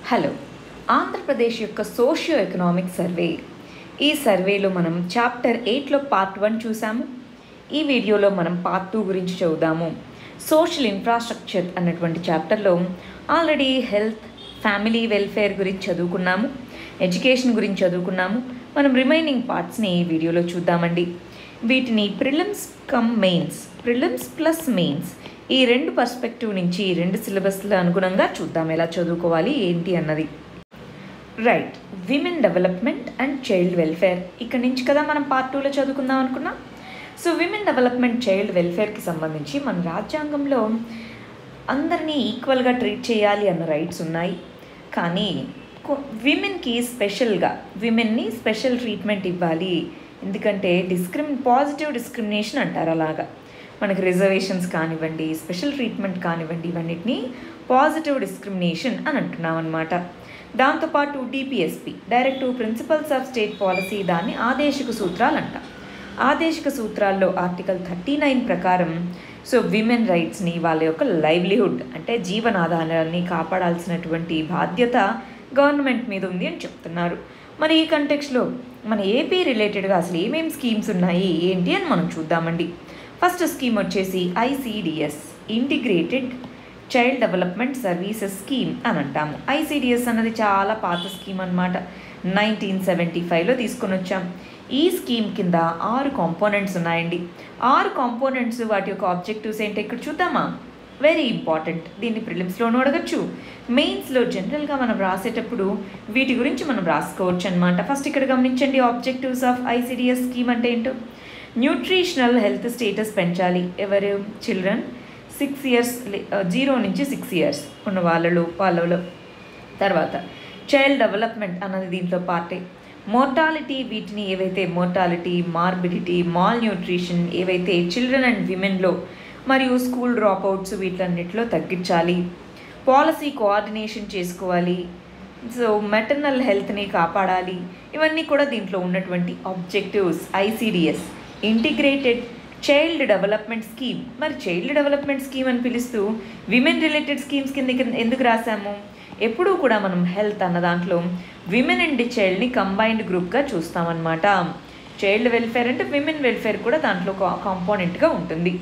Hello Andhra Pradesh యొక్క socio economic survey ఈ సర్వేలో మనం చాప్టర్ ఎయిట్లో పార్ట్ వన్ చూసాము ఈ వీడియోలో మనం పార్ట్ టూ గురించి చదువుదాము సోషల్ ఇన్ఫ్రాస్ట్రక్చర్ అన్నటువంటి చాప్టర్లో ఆల్రెడీ హెల్త్ ఫ్యామిలీ వెల్ఫేర్ గురించి చదువుకున్నాము ఎడ్యుకేషన్ గురించి చదువుకున్నాము మనం రిమైనింగ్ పార్ట్స్ని ఈ వీడియోలో చూద్దామండి వీటిని prelims cum mains prelims plus mains ఈ రెండు పర్స్పెక్టివ్ నుంచి ఈ రెండు సిలబస్ల అనుగుణంగా చూద్దాం ఎలా చదువుకోవాలి ఏంటి అన్నది right women development and child welfare ఇక్కడ నుంచి కదా మనం పార్ట్ టూలో చదువుకుందాం అనుకున్నాం సో విమెన్ డెవలప్మెంట్ చైల్డ్ వెల్ఫేర్కి సంబంధించి మన రాజ్యాంగంలో అందరినీ ఈక్వల్గా ట్రీట్ చేయాలి అన్న రైట్స్ ఉన్నాయి కానీ విమెన్కి స్పెషల్గా విమెన్ని స్పెషల్ ట్రీట్మెంట్ ఇవ్వాలి ఎందుకంటే డిస్క్రిమి పాజిటివ్ డిస్క్రిమినేషన్ అంటారు అలాగా మనకి రిజర్వేషన్స్ కానివ్వండి స్పెషల్ ట్రీట్మెంట్ కానివ్వండి ఇవన్నిటిని పాజిటివ్ డిస్క్రిమినేషన్ అని అంటున్నాం అనమాట దాంతోపాటు DPSP directive principles of state policy దాన్ని ఆదేశిక సూత్రాలు అంటాం ఆదేశిక సూత్రాల్లో ఆర్టికల్ థర్టీ నైన్ ప్రకారం సో విమెన్ రైట్స్ని వాళ్ళ యొక్క లైవ్లీహుడ్ అంటే జీవనాధారాన్ని కాపాడాల్సినటువంటి బాధ్యత గవర్నమెంట్ మీద ఉంది అని చెప్తున్నారు మరి ఈ కంటెక్స్లో మన ఏపీ రిలేటెడ్గా అసలు ఏమేమి స్కీమ్స్ ఉన్నాయి ఏంటి అని మనం చూద్దామండి ఫస్ట్ స్కీమ్ వచ్చేసి ICDS integrated child development services scheme అని అంటాము ఐసిడిఎస్ అన్నది చాలా పాత స్కీమ్ అనమాట నైన్టీన్ సెవెంటీ ఫైవ్లో తీసుకొని వచ్చాం ఈ స్కీమ్ కింద ఆరు కాంపోనెంట్స్ ఉన్నాయండి ఆరు కాంపోనెంట్స్ వాటి యొక్క ఆబ్జెక్టివ్స్ ఏంటో ఇక్కడ చూద్దామా వెరీ ఇంపార్టెంట్ దీన్ని ప్రిలిమ్స్లోనూ అడగచ్చు మెయిన్స్లో జనరల్గా మనం రాసేటప్పుడు వీటి గురించి మనం రాసుకోవచ్చు అనమాట ఫస్ట్ ఇక్కడ గమనించండి ఆబ్జెక్టివ్స్ ఆఫ్ ఐసిడిఎస్ స్కీమ్ అంటే ఏంటో న్యూట్రిషనల్ హెల్త్ స్టేటస్ పెంచాలి ఎవరు చిల్డ్రన్ సిక్స్ ఇయర్స్ జీరో నుంచి సిక్స్ ఇయర్స్ ఉన్న వాళ్ళలో వాళ్ళలో తర్వాత చైల్డ్ డెవలప్మెంట్ అన్నది దీంట్లో పార్టే మోర్టాలిటీ వీటిని ఏవైతే మోర్టాలిటీ మార్బిడిటీ మాల్ న్యూట్రిషన్ ఏవైతే చిల్డ్రన్ అండ్ విమెన్లో మరియు స్కూల్ డ్రాప్అవుట్స్ వీటన్నిటిలో తగ్గించాలి పాలసీ కోఆర్డినేషన్ చేసుకోవాలి సో మెటర్నల్ హెల్త్ని కాపాడాలి ఇవన్నీ కూడా దీంట్లో ఉన్నటువంటి objectives ICDS integrated child development scheme మరి చైల్డ్ డెవలప్మెంట్ స్కీమ్ అని పిలుస్తూ విమెన్ రిలేటెడ్ స్కీమ్స్ కింద ఎందుకు రాసాము ఎప్పుడూ కూడా మనం హెల్త్ అన్న దాంట్లో విమెన్ అండ్ చైల్డ్ని కంబైన్డ్ గ్రూప్గా చూస్తామన్నమాట చైల్డ్ వెల్ఫేర్ అంటే విమెన్ వెల్ఫేర్ కూడా దాంట్లో కాంపోనెంట్గా ఉంటుంది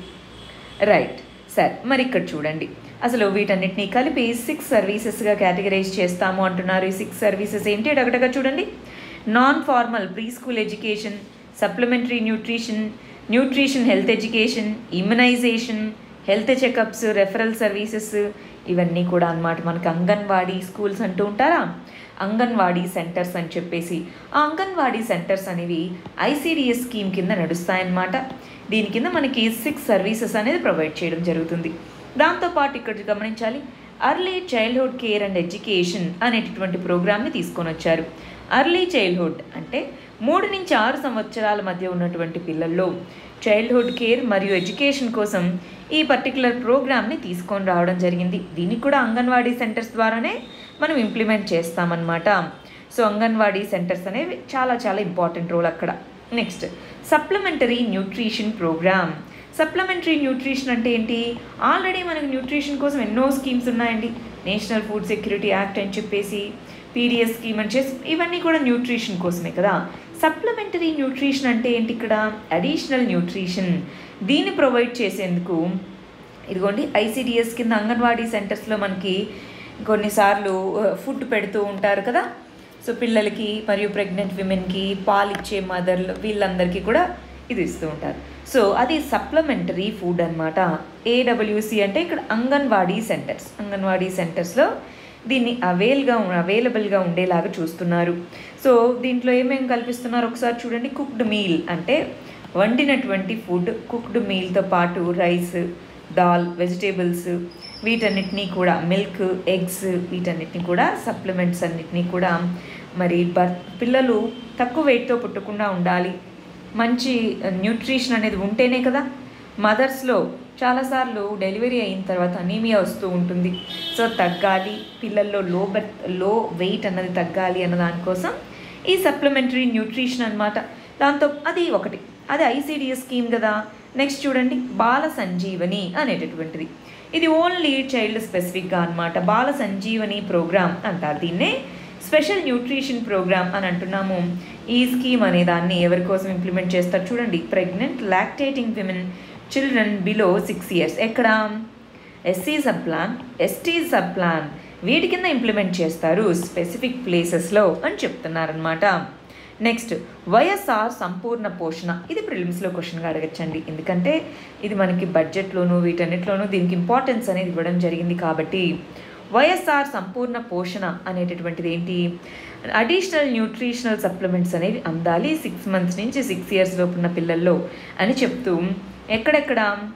రైట్ సార్ మరి ఇక్కడ చూడండి అసలు వీటన్నిటిని కలిపి సిక్స్ సర్వీసెస్గా కేటగరైజ్ చేస్తాము అంటున్నారు ఈ సిక్స్ సర్వీసెస్ ఏంటి అడగటగా చూడండి non formal preschool education supplementary nutrition nutrition health education immunisation health checkups referral services ఇవన్నీ కూడా అన్నమాట మనకు అంగన్వాడీ స్కూల్స్ అంటూ ఉంటారా అంగన్వాడీ సెంటర్స్ అని చెప్పేసి ఆ అంగన్వాడీ సెంటర్స్ అనేవి ఐసిడిఎస్ స్కీమ్ కింద నడుస్తాయన్నమాట దీని కింద మనకి సిక్స్ సర్వీసెస్ అనేది ప్రొవైడ్ చేయడం జరుగుతుంది దాంతోపాటు ఇక్కడ గమనించాలి early childhood care and education అనేటటువంటి ప్రోగ్రామ్ని తీసుకొని వచ్చారు అర్లీ చైల్డ్హుడ్ అంటే మూడు నుంచి ఆరు సంవత్సరాల మధ్య ఉన్నటువంటి పిల్లల్లో చైల్డ్హుడ్ కేర్ మరియు ఎడ్యుకేషన్ కోసం ఈ పర్టికులర్ ప్రోగ్రామ్ని తీసుకొని రావడం జరిగింది దీనికి కూడా అంగన్వాడీ సెంటర్స్ ద్వారానే మనం ఇంప్లిమెంట్ చేస్తామన్నమాట సో అంగన్వాడీ సెంటర్స్ అనేవి చాలా చాలా ఇంపార్టెంట్ రోల్ అక్కడ next supplementary nutrition programme supplementary nutrition అంటే ఏంటి ఆల్రెడీ మనకు న్యూట్రిషన్ కోసం ఎన్నో స్కీమ్స్ ఉన్నాయండి నేషనల్ ఫుడ్ సెక్యూరిటీ యాక్ట్ అని చెప్పేసి పీడిఎస్ స్కీమ్ అని చేసి ఇవన్నీ కూడా న్యూట్రిషన్ కోసమే కదా సప్లిమెంటరీ న్యూట్రిషన్ అంటే ఏంటి ఇక్కడ అడిషనల్ న్యూట్రిషన్ దీన్ని ప్రొవైడ్ చేసేందుకు ఇదిగోండి ఐసిడిఎస్ కింద అంగన్వాడీ సెంటర్స్లో మనకి కొన్నిసార్లు ఫుడ్ పెడుతూ ఉంటారు కదా సో పిల్లలకి మరియు ప్రెగ్నెంట్ విమెన్కి పాలిచ్చే మదర్లు వీళ్ళందరికీ కూడా ఇది ఇస్తూ ఉంటారు సో అది సప్లిమెంటరీ ఫుడ్ అనమాట ఏడబ్ల్యూసి అంటే ఇక్కడ అంగన్వాడీ సెంటర్స్ అంగన్వాడీ సెంటర్స్లో దీన్ని అవైల్గా అవైలబుల్గా ఉండేలాగా చూస్తున్నారు సో దీంట్లో ఏమేమి కల్పిస్తున్నారు ఒకసారి చూడండి కుక్డ్ మీల్ అంటే వండినటువంటి ఫుడ్ కుక్డ్ మీల్తో పాటు రైస్ దాల్ వెజిటేబుల్స్ వీటన్నిటినీ కూడా మిల్క్ ఎగ్స్ వీటన్నిటిని కూడా సప్లిమెంట్స్ అన్నిటినీ కూడా మరి బర్ పిల్లలు తక్కువ వెయిట్తో పుట్టకుండా ఉండాలి మంచి న్యూట్రిషన్ అనేది ఉంటేనే కదా మదర్స్లో చాలాసార్లు డెలివరీ అయిన తర్వాత అనీమియా వస్తూ ఉంటుంది సో తగ్గాలి పిల్లల్లో లో బెర్త్ లో వెయిట్ అన్నది తగ్గాలి అన్న దానికోసం ఈ సప్లిమెంటరీ న్యూట్రిషన్ అనమాట దాంతో అది ఒకటి అది ఐసిడిఎస్ స్కీమ్ కదా నెక్స్ట్ చూడండి బాల సంజీవని అనేటటువంటిది ఇది ఓన్లీ చైల్డ్ స్పెసిఫిక్గా అనమాట బాల సంజీవని ప్రోగ్రామ్ అంటారు దీన్నే స్పెషల్ న్యూట్రిషన్ ప్రోగ్రామ్ అని అంటున్నాము ఈ స్కీమ్ అనే దాన్ని ఎవరి కోసం ఇంప్లిమెంట్ చేస్తారు చూడండి pregnant lactating women children below six years ఎక్కడ SC sub plan ST sub plan వీటి కింద ఇంప్లిమెంట్ చేస్తారు స్పెసిఫిక్ ప్లేసెస్లో అని చెప్తున్నారనమాట నెక్స్ట్ వైఎస్ఆర్ సంపూర్ణ పోషణ ఇది ప్రిలిమ్స్లో క్వశ్చన్గా అడగచ్చండి ఎందుకంటే ఇది మనకి బడ్జెట్లోను వీటన్నిటిలోనూ దీనికి ఇంపార్టెన్స్ అనేది ఇవ్వడం జరిగింది కాబట్టి వైఎస్ఆర్ సంపూర్ణ పోషణ అనేటటువంటిది ఏంటి అడిషనల్ న్యూట్రిషనల్ సప్లిమెంట్స్ అనేవి అందాలి సిక్స్ మంత్స్ నుంచి సిక్స్ ఇయర్స్ లోపు ఉన్న పిల్లల్లో అని చెప్తూ ఎక్కడెక్కడ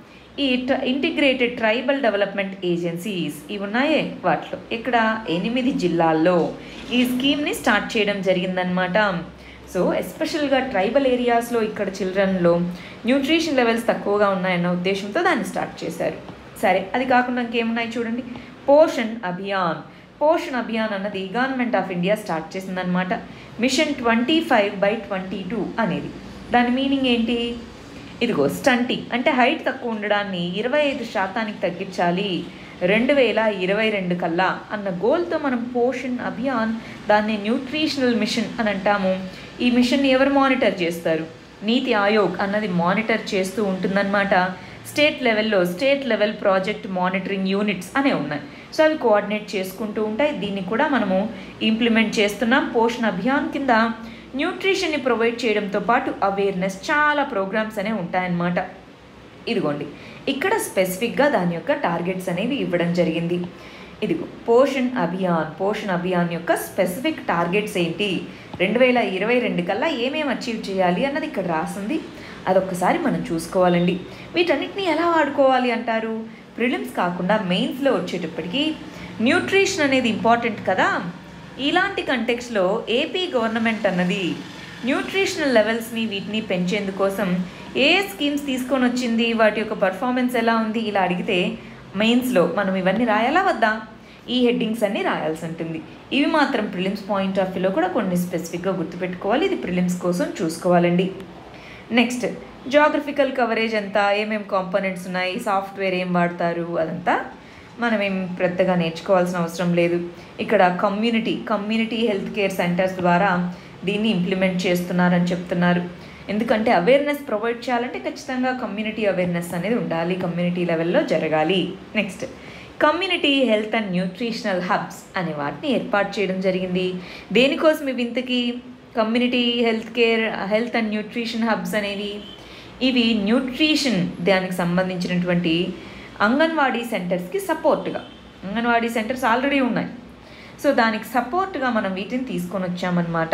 ఈ ఇంటిగ్రేటెడ్ ట్రైబల్ డెవలప్మెంట్ ఏజెన్సీస్ ఇవి ఉన్నాయే వాటిలో ఇక్కడ ఎనిమిది జిల్లాల్లో ఈ స్కీమ్ని స్టార్ట్ చేయడం జరిగిందనమాట సో ఎస్పెషల్గా ట్రైబల్ ఏరియాస్లో ఇక్కడ చిల్డ్రన్లో న్యూట్రిషన్ లెవెల్స్ తక్కువగా ఉన్నాయన్న ఉద్దేశంతో దాన్ని స్టార్ట్ చేశారు సరే అది కాకుండా ఇంకేమున్నాయి చూడండి పోషణ్ అభియాన్ పోషణ్ అభియాన్ అన్నది గవర్నమెంట్ ఆఫ్ ఇండియా స్టార్ట్ చేసిందనమాట mission twenty five by twenty two అనేది దాని మీనింగ్ ఏంటి ఇదిగో స్టంటింగ్ అంటే హైట్ తక్కువ ఉండడాన్ని ఇరవై ఐదు శాతానికి తగ్గించాలి రెండు వేల ఇరవై రెండు కల్లా అన్న గోల్తో మనం పోషణ్ అభియాన్ దాన్ని న్యూట్రిషనల్ మిషన్ అని అంటాము ఈ మిషన్ని ఎవరు మానిటర్ చేస్తారు నీతి ఆయోగ్ అన్నది మానిటర్ చేస్తూ ఉంటుందన్నమాట స్టేట్ లెవెల్లో state level project monitoring units అనే ఉన్నాయి సో అవి కోఆర్డినేట్ చేసుకుంటూ ఉంటాయి దీన్ని కూడా మనము ఇంప్లిమెంట్ చేస్తున్నాం పోషణ అభియాన్ కింద న్యూట్రిషన్ని ప్రొవైడ్ చేయడంతో పాటు అవేర్నెస్ చాలా ప్రోగ్రామ్స్ అనేవి ఉంటాయన్నమాట ఇదిగోండి ఇక్కడ స్పెసిఫిక్గా దాని యొక్క టార్గెట్స్ అనేవి ఇవ్వడం జరిగింది ఇదిగో పోషణ్ అభియాన్ పోషణ్ అభియాన్ యొక్క స్పెసిఫిక్ టార్గెట్స్ ఏంటి రెండు వేల ఇరవై రెండు కల్లా ఏమేమి అచీవ్ చేయాలి అన్నది ఇక్కడ రాసింది అదొక్కసారి మనం చూసుకోవాలండి వీటన్నిటిని ఎలా వాడుకోవాలి అంటారు ప్రిలిమ్స్ కాకుండా మెయిన్స్లో వచ్చేటప్పటికి న్యూట్రిషన్ అనేది ఇంపార్టెంట్ కదా ఇలాంటి కంటెక్స్లో ఏపీ గవర్నమెంట్ అన్నది న్యూట్రిషనల్ లెవెల్స్ని వీటిని పెంచేందుకోసం ఏ స్కీమ్స్ తీసుకొని వచ్చింది వాటి యొక్క పర్ఫార్మెన్స్ ఎలా ఉంది ఇలా అడిగితే మెయిన్స్లో మనం ఇవన్నీ రాయాలా వద్దా ఈ హెడ్డింగ్స్ అన్నీ రాయాల్సి ఉంటుంది ఇవి మాత్రం ప్రిలిమ్స్ పాయింట్ ఆఫ్ వ్యూలో కూడా కొన్ని స్పెసిఫిక్గా గుర్తుపెట్టుకోవాలి ఇది ప్రిలిమ్స్ కోసం చూసుకోవాలండి నెక్స్ట్ జాగ్రఫికల్ కవరేజ్ అంతా ఏమేమి కాంపోనెంట్స్ ఉన్నాయి సాఫ్ట్వేర్ ఏం వాడతారు అదంతా మనం ఏం పెద్దగా నేర్చుకోవాల్సిన అవసరం లేదు ఇక్కడ community community health care centres ద్వారా దీన్ని ఇంప్లిమెంట్ చేస్తున్నారని చెప్తున్నారు ఎందుకంటే అవేర్నెస్ ప్రొవైడ్ చేయాలంటే ఖచ్చితంగా కమ్యూనిటీ అవేర్నెస్ అనేది ఉండాలి కమ్యూనిటీ లెవెల్లో జరగాలి next community health and nutritional hubs అనే వాటిని ఏర్పాటు చేయడం జరిగింది దేనికోసం ఇవి ఇంతకీ community health care health and nutrition hubs అనేవి ఇవి న్యూట్రిషన్ దానికి సంబంధించినటువంటి అంగన్వాడీ సెంటర్స్కి సపోర్ట్గా అంగన్వాడీ సెంటర్స్ ఆల్రెడీ ఉన్నాయి సో దానికి సపోర్ట్గా మనం వీటిని తీసుకొని వచ్చామన్నమాట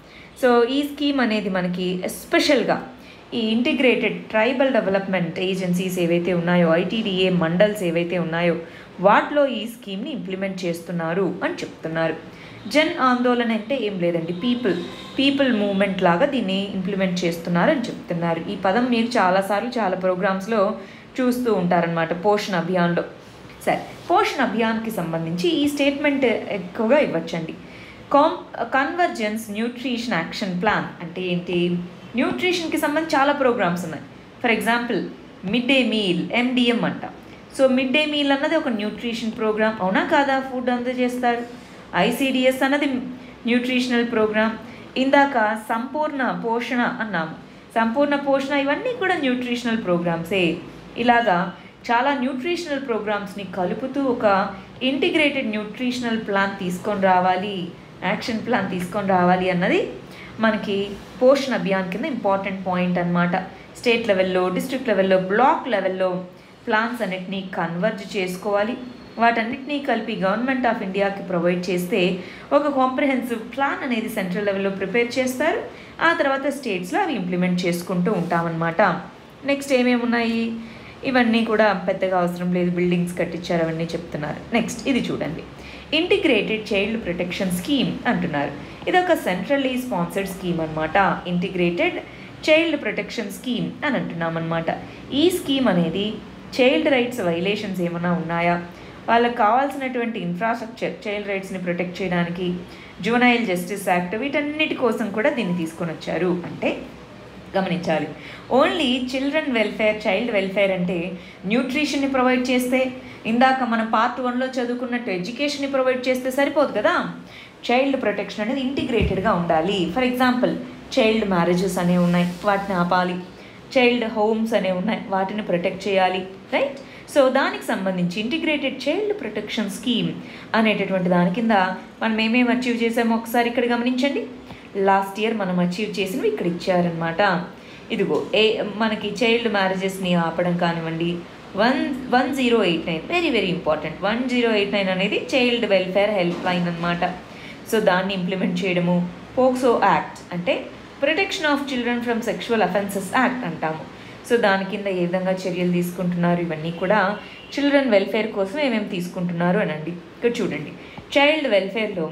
సో ఈ స్కీమ్ అనేది మనకి ఎస్పెషల్గా ఈ ఇంటిగ్రేటెడ్ ట్రైబల్ డెవలప్మెంట్ ఏజెన్సీస్ ఏవైతే ఉన్నాయో ఐటీడీఏ మండల్స్ ఏవైతే ఉన్నాయో వాటిలో ఈ స్కీమ్ని ఇంప్లిమెంట్ చేస్తున్నారు అని చెప్తున్నారు జన్ ఆందోళన అంటే ఏం లేదండి పీపుల్ పీపుల్ మూవ్మెంట్ లాగా దీన్ని ఇంప్లిమెంట్ చేస్తున్నారు అని చెప్తున్నారు ఈ పదం మీరు చాలాసార్లు చాలా ప్రోగ్రామ్స్లో చూస్తూ ఉంటారనమాట పోషణ అభియాన్లో సరే పోషణ అభియాన్కి సంబంధించి ఈ స్టేట్మెంట్ ఎక్కువగా ఇవ్వచ్చండి కాం కన్వర్జెన్స్ న్యూట్రిషన్ యాక్షన్ ప్లాన్ అంటే ఏంటి న్యూట్రిషన్కి సంబంధించి చాలా ప్రోగ్రామ్స్ ఉన్నాయి for example midday meal MDM అంట సో మిడ్ డే మీల్ అన్నది ఒక న్యూట్రిషన్ ప్రోగ్రామ్ అవునా కాదా ఫుడ్ అందజేస్తారు ఐసిడిఎస్ అన్నది న్యూట్రిషనల్ ప్రోగ్రామ్ ఇందాక సంపూర్ణ పోషణ అన్నాము సంపూర్ణ పోషణ ఇవన్నీ కూడా న్యూట్రిషనల్ ప్రోగ్రామ్సే ఇలాగా చాలా న్యూట్రిషనల్ ప్రోగ్రామ్స్ని కలుపుతూ ఒక ఇంటిగ్రేటెడ్ న్యూట్రిషనల్ ప్లాన్ తీసుకొని రావాలి యాక్షన్ ప్లాన్ తీసుకొని రావాలి అన్నది మనకి పోషణ అభియాన్ కింద ఇంపార్టెంట్ పాయింట్ అనమాట స్టేట్ లెవెల్లో డిస్ట్రిక్ట్ లెవెల్లో బ్లాక్ లెవెల్లో ప్లాన్స్ అన్నిటినీ కన్వర్జ్ చేసుకోవాలి వాటన్నిటినీ కలిపి గవర్నమెంట్ ఆఫ్ ఇండియాకి ప్రొవైడ్ చేస్తే ఒక కాంప్రహెన్సివ్ ప్లాన్ అనేది సెంట్రల్ లెవెల్లో ప్రిపేర్ చేస్తారు ఆ తర్వాత స్టేట్స్లో అవి ఇంప్లిమెంట్ చేసుకుంటూ ఉంటామన్నమాట నెక్స్ట్ ఏమేమి ఉన్నాయి ఇవన్నీ కూడా పెద్దగా అవసరం లేదు బిల్డింగ్స్ కట్టించారు అవన్నీ చెప్తున్నారు నెక్స్ట్ ఇది చూడండి ఇంటిగ్రేటెడ్ చైల్డ్ ప్రొటెక్షన్ స్కీమ్ అంటున్నారు ఇది ఒక సెంట్రల్లీ స్పాన్సర్డ్ స్కీమ్ అనమాట ఇంటిగ్రేటెడ్ చైల్డ్ ప్రొటెక్షన్ స్కీమ్ అని అంటున్నాం అనమాట ఈ స్కీమ్ అనేది చైల్డ్ రైట్స్ వైలేషన్స్ ఏమైనా ఉన్నాయా వాళ్ళకి కావాల్సినటువంటి ఇన్ఫ్రాస్ట్రక్చర్ చైల్డ్ రైట్స్ని ప్రొటెక్ట్ చేయడానికి జూనైల్ జస్టిస్ యాక్ట్ వీటన్నిటి కోసం కూడా దీన్ని తీసుకొని వచ్చారు అంటే గమనించాలి only children welfare child welfare అంటే న్యూట్రిషన్ని ప్రొవైడ్ చేస్తే ఇందాక మనం పార్ట్ వన్లో చదువుకున్నట్టు ఎడ్యుకేషన్ని ప్రొవైడ్ చేస్తే సరిపోదు కదా చైల్డ్ ప్రొటెక్షన్ అనేది ఇంటిగ్రేటెడ్గా ఉండాలి ఫర్ ఎగ్జాంపుల్ చైల్డ్ మ్యారేజెస్ అనేవి ఉన్నాయి వాటిని ఆపాలి చైల్డ్ హోమ్స్ అనేవి ఉన్నాయి వాటిని ప్రొటెక్ట్ చేయాలి రైట్ సో దానికి సంబంధించి ఇంటిగ్రేటెడ్ చైల్డ్ ప్రొటెక్షన్ స్కీమ్ అనేటటువంటి దాని కింద మనం ఏమేమి అచీవ్ చేసామో ఒకసారి ఇక్కడ గమనించండి లాస్ట్ ఇయర్ మనం అచీవ్ చేసినవి ఇక్కడ ఇచ్చారనమాట ఇదిగో ఏ మనకి చైల్డ్ మ్యారేజెస్ని ఆపడం కానివ్వండి one one zero eight nine very very important one zero eight nine అనేది చైల్డ్ వెల్ఫేర్ హెల్ప్ లైన్ అనమాట సో దాన్ని ఇంప్లిమెంట్ చేయడము పోక్సో యాక్ట్ అంటే protection of children from sexual offences act అంటాము సో దాని కింద ఏ విధంగా చర్యలు తీసుకుంటున్నారు ఇవన్నీ కూడా చిల్డ్రన్ వెల్ఫేర్ కోసం ఏమేమి తీసుకుంటున్నారు అనండి ఇక్కడ చూడండి చైల్డ్ వెల్ఫేర్లో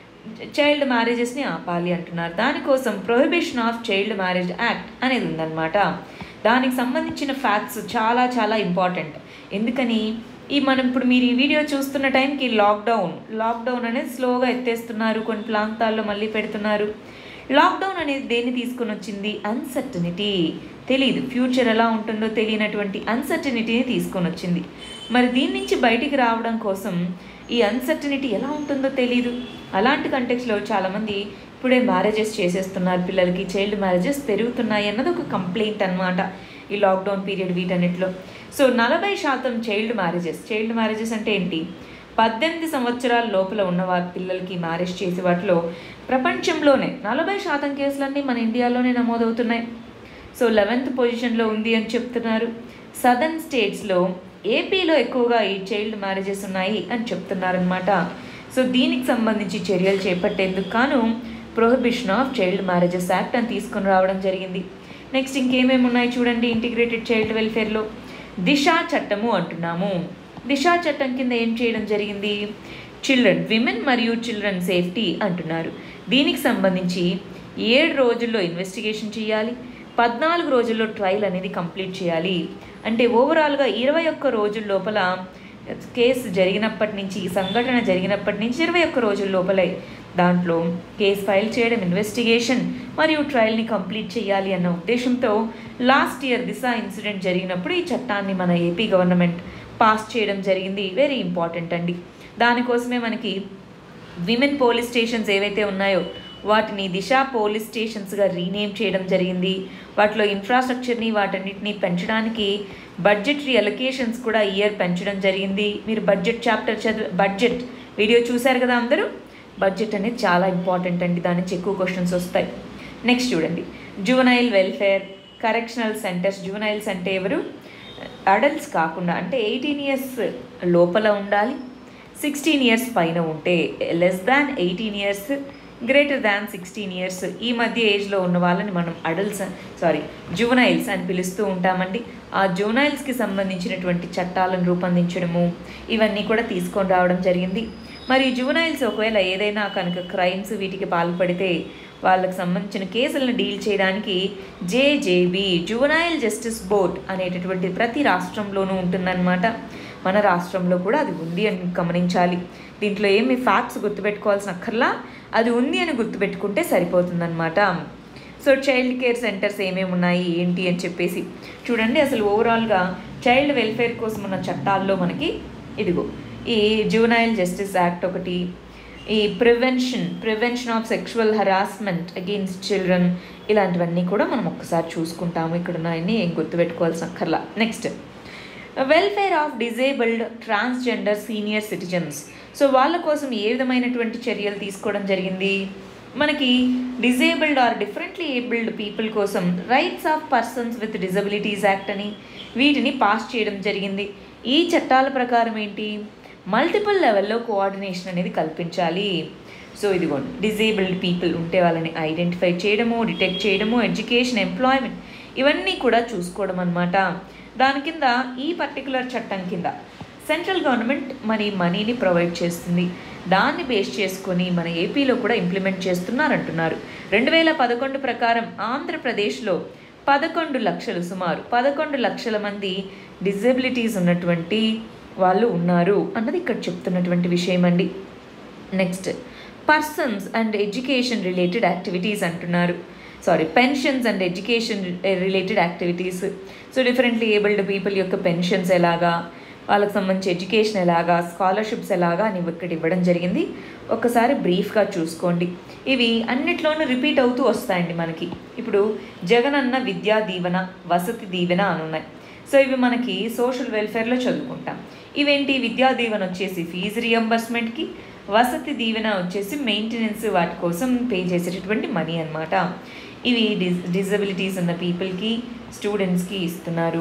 చైల్డ్ మ్యారేజెస్ని ఆపాలి అంటున్నారు దానికోసం prohibition of child marriage act అనేది ఉందన్నమాట దానికి సంబంధించిన ఫ్యాక్ట్స్ చాలా చాలా ఇంపార్టెంట్ ఎందుకని ఈ మనం ఇప్పుడు మీరు ఈ వీడియో చూస్తున్న టైంకి లాక్డౌన్ లాక్డౌన్ అనేది స్లోగా ఎత్తేస్తున్నారు కొన్ని ప్రాంతాల్లో మళ్ళీ పెడుతున్నారు లాక్డౌన్ అనేది దేన్ని తీసుకొని వచ్చింది అన్సర్టనిటీ తెలియదు ఫ్యూచర్ ఎలా ఉంటుందో తెలియనటువంటి అన్సర్టనిటీని తీసుకొని వచ్చింది మరి దీని నుంచి బయటికి రావడం కోసం ఈ అన్సర్టనిటీ ఎలా ఉంటుందో తెలియదు అలాంటి కంటెక్స్లో చాలామంది ఇప్పుడే మ్యారేజెస్ చేసేస్తున్నారు పిల్లలకి చైల్డ్ మ్యారేజెస్ పెరుగుతున్నాయి అన్నది ఒక కంప్లైంట్ అనమాట ఈ లాక్డౌన్ పీరియడ్ వీటన్నిటిలో సో నలభై శాతం చైల్డ్ మ్యారేజెస్ చైల్డ్ మ్యారేజెస్ అంటే ఏంటి పద్దెనిమిది సంవత్సరాల లోపల ఉన్న వారి పిల్లలకి మ్యారేజ్ చేసే వాటిలో ప్రపంచంలోనే నలభై శాతం కేసులన్నీ మన ఇండియాలోనే నమోదవుతున్నాయి సో లెవెన్త్ పొజిషన్లో ఉంది అని చెప్తున్నారు సదర్న్ స్టేట్స్లో ఏపీలో ఎక్కువగా ఈ చైల్డ్ మ్యారేజెస్ ఉన్నాయి అని చెప్తున్నారనమాట సో దీనికి సంబంధించి చర్యలు చేపట్టేందుకు గాను prohibition of child marriages act అని తీసుకొని రావడం జరిగింది నెక్స్ట్ ఇంకేమేమి ఉన్నాయి చూడండి ఇంటిగ్రేటెడ్ చైల్డ్ వెల్ఫేర్లో దిశా చట్టము అంటున్నాము దిశా చట్టం కింద ఏం చేయడం జరిగింది చిల్డ్రన్ విమెన్ మరియు చిల్డ్రన్ సేఫ్టీ అంటున్నారు దీనికి సంబంధించి ఏడు రోజుల్లో ఇన్వెస్టిగేషన్ చేయాలి పద్నాలుగు రోజుల్లో ట్రయల్ అనేది కంప్లీట్ చేయాలి అంటే ఓవరాల్గా ఇరవై ఒక్క రోజుల లోపల కేసు జరిగినప్పటి నుంచి ఈ సంఘటన జరిగినప్పటి నుంచి ఇరవై ఒక్క రోజుల లోపలే దాంట్లో కేసు ఫైల్ చేయడం ఇన్వెస్టిగేషన్ మరియు ట్రయల్ని కంప్లీట్ చేయాలి అన్న ఉద్దేశంతో లాస్ట్ ఇయర్ దిశ ఇన్సిడెంట్ జరిగినప్పుడు ఈ చట్టాన్ని మన ఏపీ గవర్నమెంట్ పాస్ చేయడం జరిగింది వెరీ ఇంపార్టెంట్ అండి దానికోసమే మనకి విమెన్ పోలీస్ స్టేషన్స్ ఏవైతే ఉన్నాయో వాటిని దిశ పోలీస్ స్టేషన్స్గా రీనేమ్ చేయడం జరిగింది వాటిలో ఇన్ఫ్రాస్ట్రక్చర్ని వాటన్నిటిని పెంచడానికి బడ్జెటరీ అలొకేషన్స్ కూడా ఇయర్ పెంచడం జరిగింది మీరు బడ్జెట్ చాప్టర్ చదివి బడ్జెట్ వీడియో చూశారు కదా అందరూ బడ్జెట్ అనేది చాలా ఇంపార్టెంట్ అండి దాని నుంచి ఎక్కువ క్వశ్చన్స్ వస్తాయి నెక్స్ట్ చూడండి juvenile welfare correctional centres juveniles అంటే ఎవరు అడల్ట్స్ కాకుండా అంటే ఎయిటీన్ ఇయర్స్ లోపల ఉండాలి సిక్స్టీన్ ఇయర్స్ పైన ఉంటే less than eighteen years greater than sixteen years ఈ మధ్య ఏజ్లో ఉన్న వాళ్ళని మనం అడల్ట్స్ సారీ జువనైల్స్ అని పిలుస్తూ ఉంటామండి ఆ జువనైల్స్కి సంబంధించినటువంటి చట్టాలను రూపొందించడము ఇవన్నీ కూడా తీసుకొని రావడం జరిగింది మరి జువనైల్స్ ఒకవేళ ఏదైనా కనుక క్రైమ్స్ వీటికి పాల్పడితే వాళ్ళకి సంబంధించిన కేసులను డీల్ చేయడానికి జేజేబీ జువనైల్ జస్టిస్ బోర్డ్ అనేటటువంటి ప్రతి రాష్ట్రంలోనూ ఉంటుందన్నమాట మన రాష్ట్రంలో కూడా అది ఉంది అని గమనించాలి దీంట్లో ఏమి ఫ్యాక్ట్స్ గుర్తుపెట్టుకోవాల్సిన అక్కర్లా అది ఉంది అని గుర్తుపెట్టుకుంటే సరిపోతుందన్నమాట సో చైల్డ్ కేర్ సెంటర్స్ ఏమేమి ఉన్నాయి ఏంటి అని చెప్పేసి చూడండి అసలు ఓవరాల్గా చైల్డ్ వెల్ఫేర్ కోసం ఉన్న చట్టాల్లో మనకి ఇదిగో ఈ జూనైల్ జస్టిస్ యాక్ట్ ఒకటి ఈ prevention prevention of sexual harassment against children ఇలాంటివన్నీ కూడా మనం ఒక్కసారి చూసుకుంటాము ఇక్కడ ఉన్నాయని ఏం గుర్తుపెట్టుకోవాల్సిన అక్కర్లా next welfare of disabled transgender senior citizens so వాళ్ళ కోసం ఏ విధమైనటువంటి చర్యలు తీసుకోవడం జరిగింది మనకి disabled or differently abled people కోసం rights of persons with disabilities act అని వీటిని పాస్ చేయడం జరిగింది ఈ చట్టాల ప్రకారం ఏంటి మల్టిపుల్ లెవెల్లో కోఆర్డినేషన్ అనేది కల్పించాలి సో ఇదిగోండి డిజేబుల్డ్ పీపుల్ ఉంటే వాళ్ళని ఐడెంటిఫై చేయడము డిటెక్ట్ చేయడము ఎడ్యుకేషన్ ఎంప్లాయ్మెంట్ ఇవన్నీ కూడా చూసుకోవడం అనమాట దాని కింద ఈ పర్టికులర్ చట్టం కింద సెంట్రల్ గవర్నమెంట్ మన మనీని ప్రొవైడ్ చేస్తుంది దాన్ని బేస్ చేసుకొని మన ఏపీలో కూడా ఇంప్లిమెంట్ చేస్తున్నారంటున్నారు రెండు వేల పదకొండు ప్రకారం ఆంధ్రప్రదేశ్లో పదకొండు లక్షలు సుమారు పదకొండు లక్షల మంది డిజబిలిటీస్ ఉన్నటువంటి వాళ్ళు ఉన్నారు అన్నది ఇక్కడ చెప్తున్నటువంటి విషయం అండి next persons and education related activities అంటున్నారు sorry pensions and education related activities so differently abled people యొక్క పెన్షన్స్ ఎలాగా వాళ్ళకి సంబంధించి ఎడ్యుకేషన్ ఎలాగా స్కాలర్షిప్స్ ఎలాగా అని ఇక్కడ ఇవ్వడం జరిగింది ఒకసారి బ్రీఫ్గా చూసుకోండి ఇవి అన్నిట్లోనూ రిపీట్ అవుతూ వస్తాయండి మనకి ఇప్పుడు జగనన్న విద్యా దీవెన వసతి దీవెన అని ఉన్నాయి సో ఇవి మనకి సోషల్ వెల్ఫేర్లో చదువుకుంటాం ఇవేంటి విద్యా దీవెన వచ్చేసి ఫీజు రియంబర్స్మెంట్కి వసతి దీవెన వచ్చేసి మెయింటెనెన్స్ వాటి కోసం పే చేసేటటువంటి మనీ అనమాట ఇవి డిస్ డిజబిలిటీస్ ఉన్న పీపుల్కి స్టూడెంట్స్కి ఇస్తున్నారు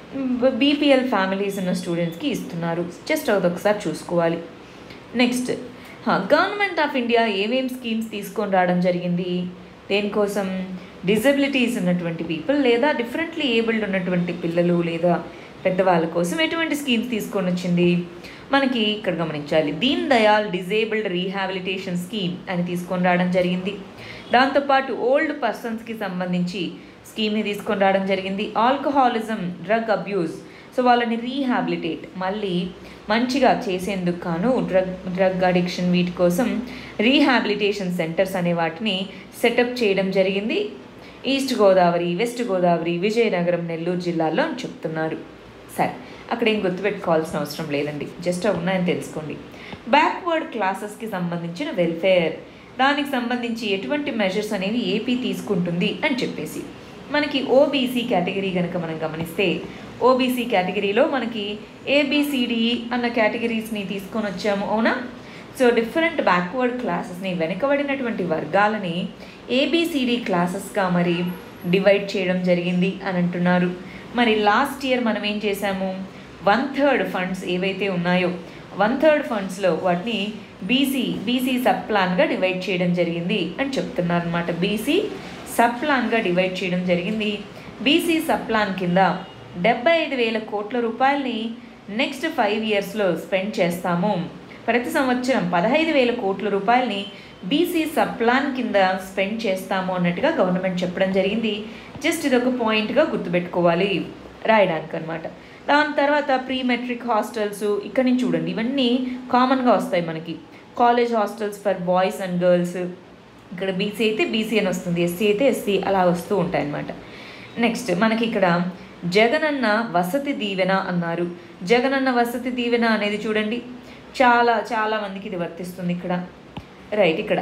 బీపీఎల్ ఫ్యామిలీస్ ఉన్న స్టూడెంట్స్కి ఇస్తున్నారు జస్ట్ అది ఒకసారి చూసుకోవాలి నెక్స్ట్ గవర్నమెంట్ ఆఫ్ ఇండియా ఏమేం స్కీమ్స్ తీసుకొని రావడం జరిగింది దేనికోసం డిజబిలిటీస్ ఉన్నటువంటి పీపుల్ లేదా డిఫరెంట్లీ ఏబుల్డ్ ఉన్నటువంటి పిల్లలు లేదా పెద్దవాళ్ళ కోసం ఎటువంటి స్కీమ్స్ తీసుకొని వచ్చింది మనకి ఇక్కడ గమనించాలి Deen Dayal disabled rehabilitation scheme అని తీసుకొని రావడం జరిగింది దాంతోపాటు ఓల్డ్ పర్సన్స్కి సంబంధించి స్కీమ్ని తీసుకొని రావడం జరిగింది ఆల్కహాలిజం డ్రగ్ అబ్యూస్ సో వాళ్ళని రీహాబిలిటేట్ మళ్ళీ మంచిగా చేసేందుకు గాను డ్రగ్ డ్రగ్ అడిక్షన్ వీటి కోసం రీహాబిలిటేషన్ సెంటర్స్ అనే వాటిని సెటప్ చేయడం జరిగింది ఈస్ట్ గోదావరి వెస్ట్ గోదావరి విజయనగరం నెల్లూరు జిల్లాల్లో అని చెప్తున్నారు సరే అక్కడ ఏం గుర్తుపెట్టుకోవాల్సిన అవసరం లేదండి జస్ట్ అవి ఉన్నాయని తెలుసుకోండి బ్యాక్వర్డ్ క్లాసెస్కి సంబంధించిన వెల్ఫేర్ దానికి సంబంధించి ఎటువంటి మెజర్స్ అనేవి ఏపీ తీసుకుంటుంది అని చెప్పేసి మనకి ఓబీసీ కేటగిరీ కనుక మనం గమనిస్తే ఓబీసీ కేటగిరీలో మనకి ఏబిసిడి అన్న కేటగిరీస్ని తీసుకొని వచ్చాము అవునా సో డిఫరెంట్ బ్యాక్వర్డ్ క్లాసెస్ని వెనుకబడినటువంటి వర్గాలని ఏబిసిడి క్లాసెస్గా మరి డివైడ్ చేయడం జరిగింది అని అంటున్నారు మరి లాస్ట్ ఇయర్ మనం ఏం చేశాము వన్ థర్డ్ ఫండ్స్ ఏవైతే ఉన్నాయో వన్ థర్డ్ ఫండ్స్లో వాటిని బీసీ బీసీ సబ్ ప్లాన్గా డివైడ్ చేయడం జరిగింది అని చెప్తున్నారు అనమాట బీసీ సబ్ ప్లాన్గా డివైడ్ చేయడం జరిగింది బీసీ సబ్ ప్లాన్ కింద డెబ్బై ఐదు వేల కోట్ల రూపాయలని నెక్స్ట్ ఫైవ్ ఇయర్స్లో స్పెండ్ చేస్తాము ప్రతి సంవత్సరం పదహైదు వేల కోట్ల రూపాయలని బీసీ సబ్ ప్లాన్ కింద స్పెండ్ చేస్తాము అన్నట్టుగా గవర్నమెంట్ చెప్పడం జరిగింది జస్ట్ ఇది ఒక పాయింట్గా గుర్తుపెట్టుకోవాలి రాయడానికి అనమాట దాని తర్వాత ప్రీ మెట్రిక్ హాస్టల్స్ ఇక్కడ నుంచి చూడండి ఇవన్నీ కామన్గా వస్తాయి మనకి college hostels for boys and girls ఇక్కడ బీసీ అయితే బీసీ అని వస్తుంది ఎస్సీ అయితే ఎస్సీ అలా వస్తూ ఉంటాయి అన్నమాట నెక్స్ట్ మనకి ఇక్కడ జగనన్న వసతి దీవెన అన్నారు జగనన్న వసతి దీవెన అనేది చూడండి చాలా చాలా మందికి ఇది వర్తిస్తుంది ఇక్కడ రైట్ ఇక్కడ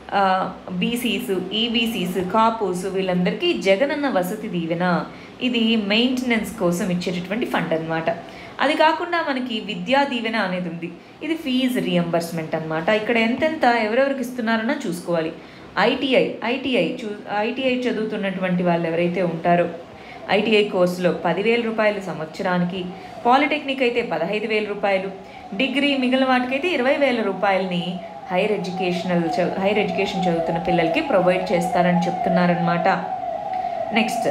బీసీస్ ఈబీసీస్ కాపుస్ వీళ్ళందరికీ జగనన్న వసతి దీవెన ఇది మెయింటెనెన్స్ కోసం ఇచ్చేటటువంటి ఫండ్ అనమాట అది కాకుండా మనకి విద్యా దీవెన అనేది ఉంది ఇది ఫీజు రియంబర్స్మెంట్ అనమాట ఇక్కడ ఎంతెంత ఎవరెవరికి ఇస్తున్నారన్న చూసుకోవాలి ఐటీఐ ఐటీఐ చూ ఐటీఐ చదువుతున్నటువంటి వాళ్ళు ఎవరైతే ఉంటారో ఐటీఐ కోర్సులో పదివేల రూపాయలు సంవత్సరానికి పాలిటెక్నిక్ అయితే పదహైదు వేల రూపాయలు డిగ్రీ మిగిలిన వాటికైతే ఇరవై వేల రూపాయలని హైయర్ ఎడ్యుకేషనల్ చదువు హైయర్ ఎడ్యుకేషన్ చదువుతున్న పిల్లలకి ప్రొవైడ్ చేస్తారని చెప్తున్నారనమాట నెక్స్ట్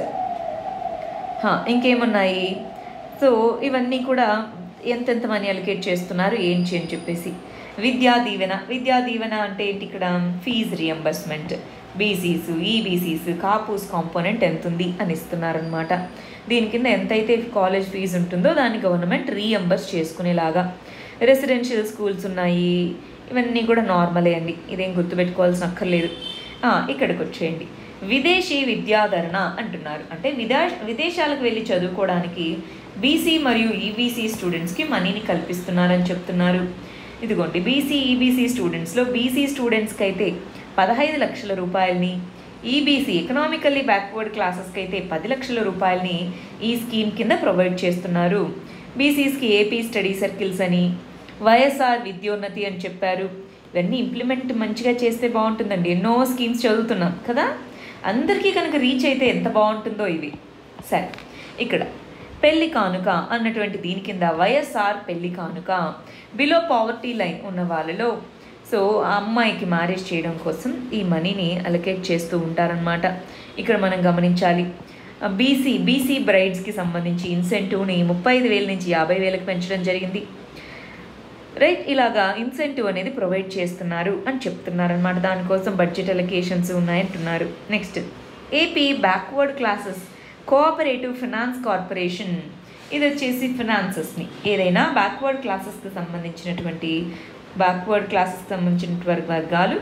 ఇంకేమున్నాయి సో ఇవన్నీ కూడా ఎంతెంత మనీ అలికేట్ చేస్తున్నారు ఏంటి అని చెప్పేసి విద్యా దీవెన విద్యా దీవెన అంటే ఏంటి ఇక్కడ fee reimbursement BCs EBCs Kapus component ఎంత ఉంది అని ఇస్తున్నారనమాట దీని కింద ఎంతైతే కాలేజ్ ఫీజు ఉంటుందో దాన్ని గవర్నమెంట్ రీఎంబర్స్ చేసుకునేలాగా రెసిడెన్షియల్ స్కూల్స్ ఉన్నాయి ఇవన్నీ కూడా నార్మలే అండి ఇదేం గుర్తుపెట్టుకోవాల్సిన అక్కర్లేదు ఆ, ఇక్కడికి వచ్చేయండి విదేశీ విద్యాధరణ అంటున్నారు అంటే విదా విదేశాలకు వెళ్ళి చదువుకోవడానికి బీసీ మరియు ఈబీసీ స్టూడెంట్స్కి మనీని కల్పిస్తున్నారని చెప్తున్నారు ఇదిగోండి బీసీ ఈబీసీ స్టూడెంట్స్లో బీసీ స్టూడెంట్స్కి అయితే పదహైదు లక్షల రూపాయలని ఈబీసీ ఎకనామికల్లీ బ్యాక్వర్డ్ క్లాసెస్కి అయితే పది లక్షల రూపాయలని ఈ స్కీమ్ కింద ప్రొవైడ్ చేస్తున్నారు బీసీస్కి ఏపీ స్టడీ సర్కిల్స్ అని వైఎస్ఆర్ విద్యోన్నతి అని చెప్పారు ఇవన్నీ ఇంప్లిమెంట్ మంచిగా చేస్తే బాగుంటుందండి ఎన్నో స్కీమ్స్ చదువుతున్నాం కదా అందరికీ కనుక రీచ్ అయితే ఎంత బాగుంటుందో ఇవి సరే ఇక్కడ పెళ్లి కానుక అన్నటువంటి దీని కింద వైఎస్ఆర్ పెళ్లి కానుక బిలో పావర్టీ లైన్ ఉన్న వాళ్ళలో సో ఆ అమ్మాయికి మ్యారేజ్ చేయడం కోసం ఈ మనీని అలొకేట్ చేస్తూ ఉంటారనమాట ఇక్కడ మనం గమనించాలి బీసీ బీసీ బ్రైడ్స్కి సంబంధించి ఇన్సెంటివ్ని ముప్పై ఐదు వేల నుంచి యాభై వేలకు పెంచడం జరిగింది రైట్ ఇలాగా ఇన్సెంటివ్ అనేది ప్రొవైడ్ చేస్తున్నారు అని చెప్తున్నారు అనమాట దానికోసం బడ్జెట్ అలొకేషన్స్ ఉన్నాయంటున్నారు next AP backward classes cooperative finance corporation ఇది వచ్చేసి ఫినాన్సెస్ని ఏదైనా బ్యాక్వర్డ్ క్లాసెస్కి సంబంధించినటువంటి బ్యాక్వర్డ్ క్లాసెస్కి సంబంధించిన వర్గాలు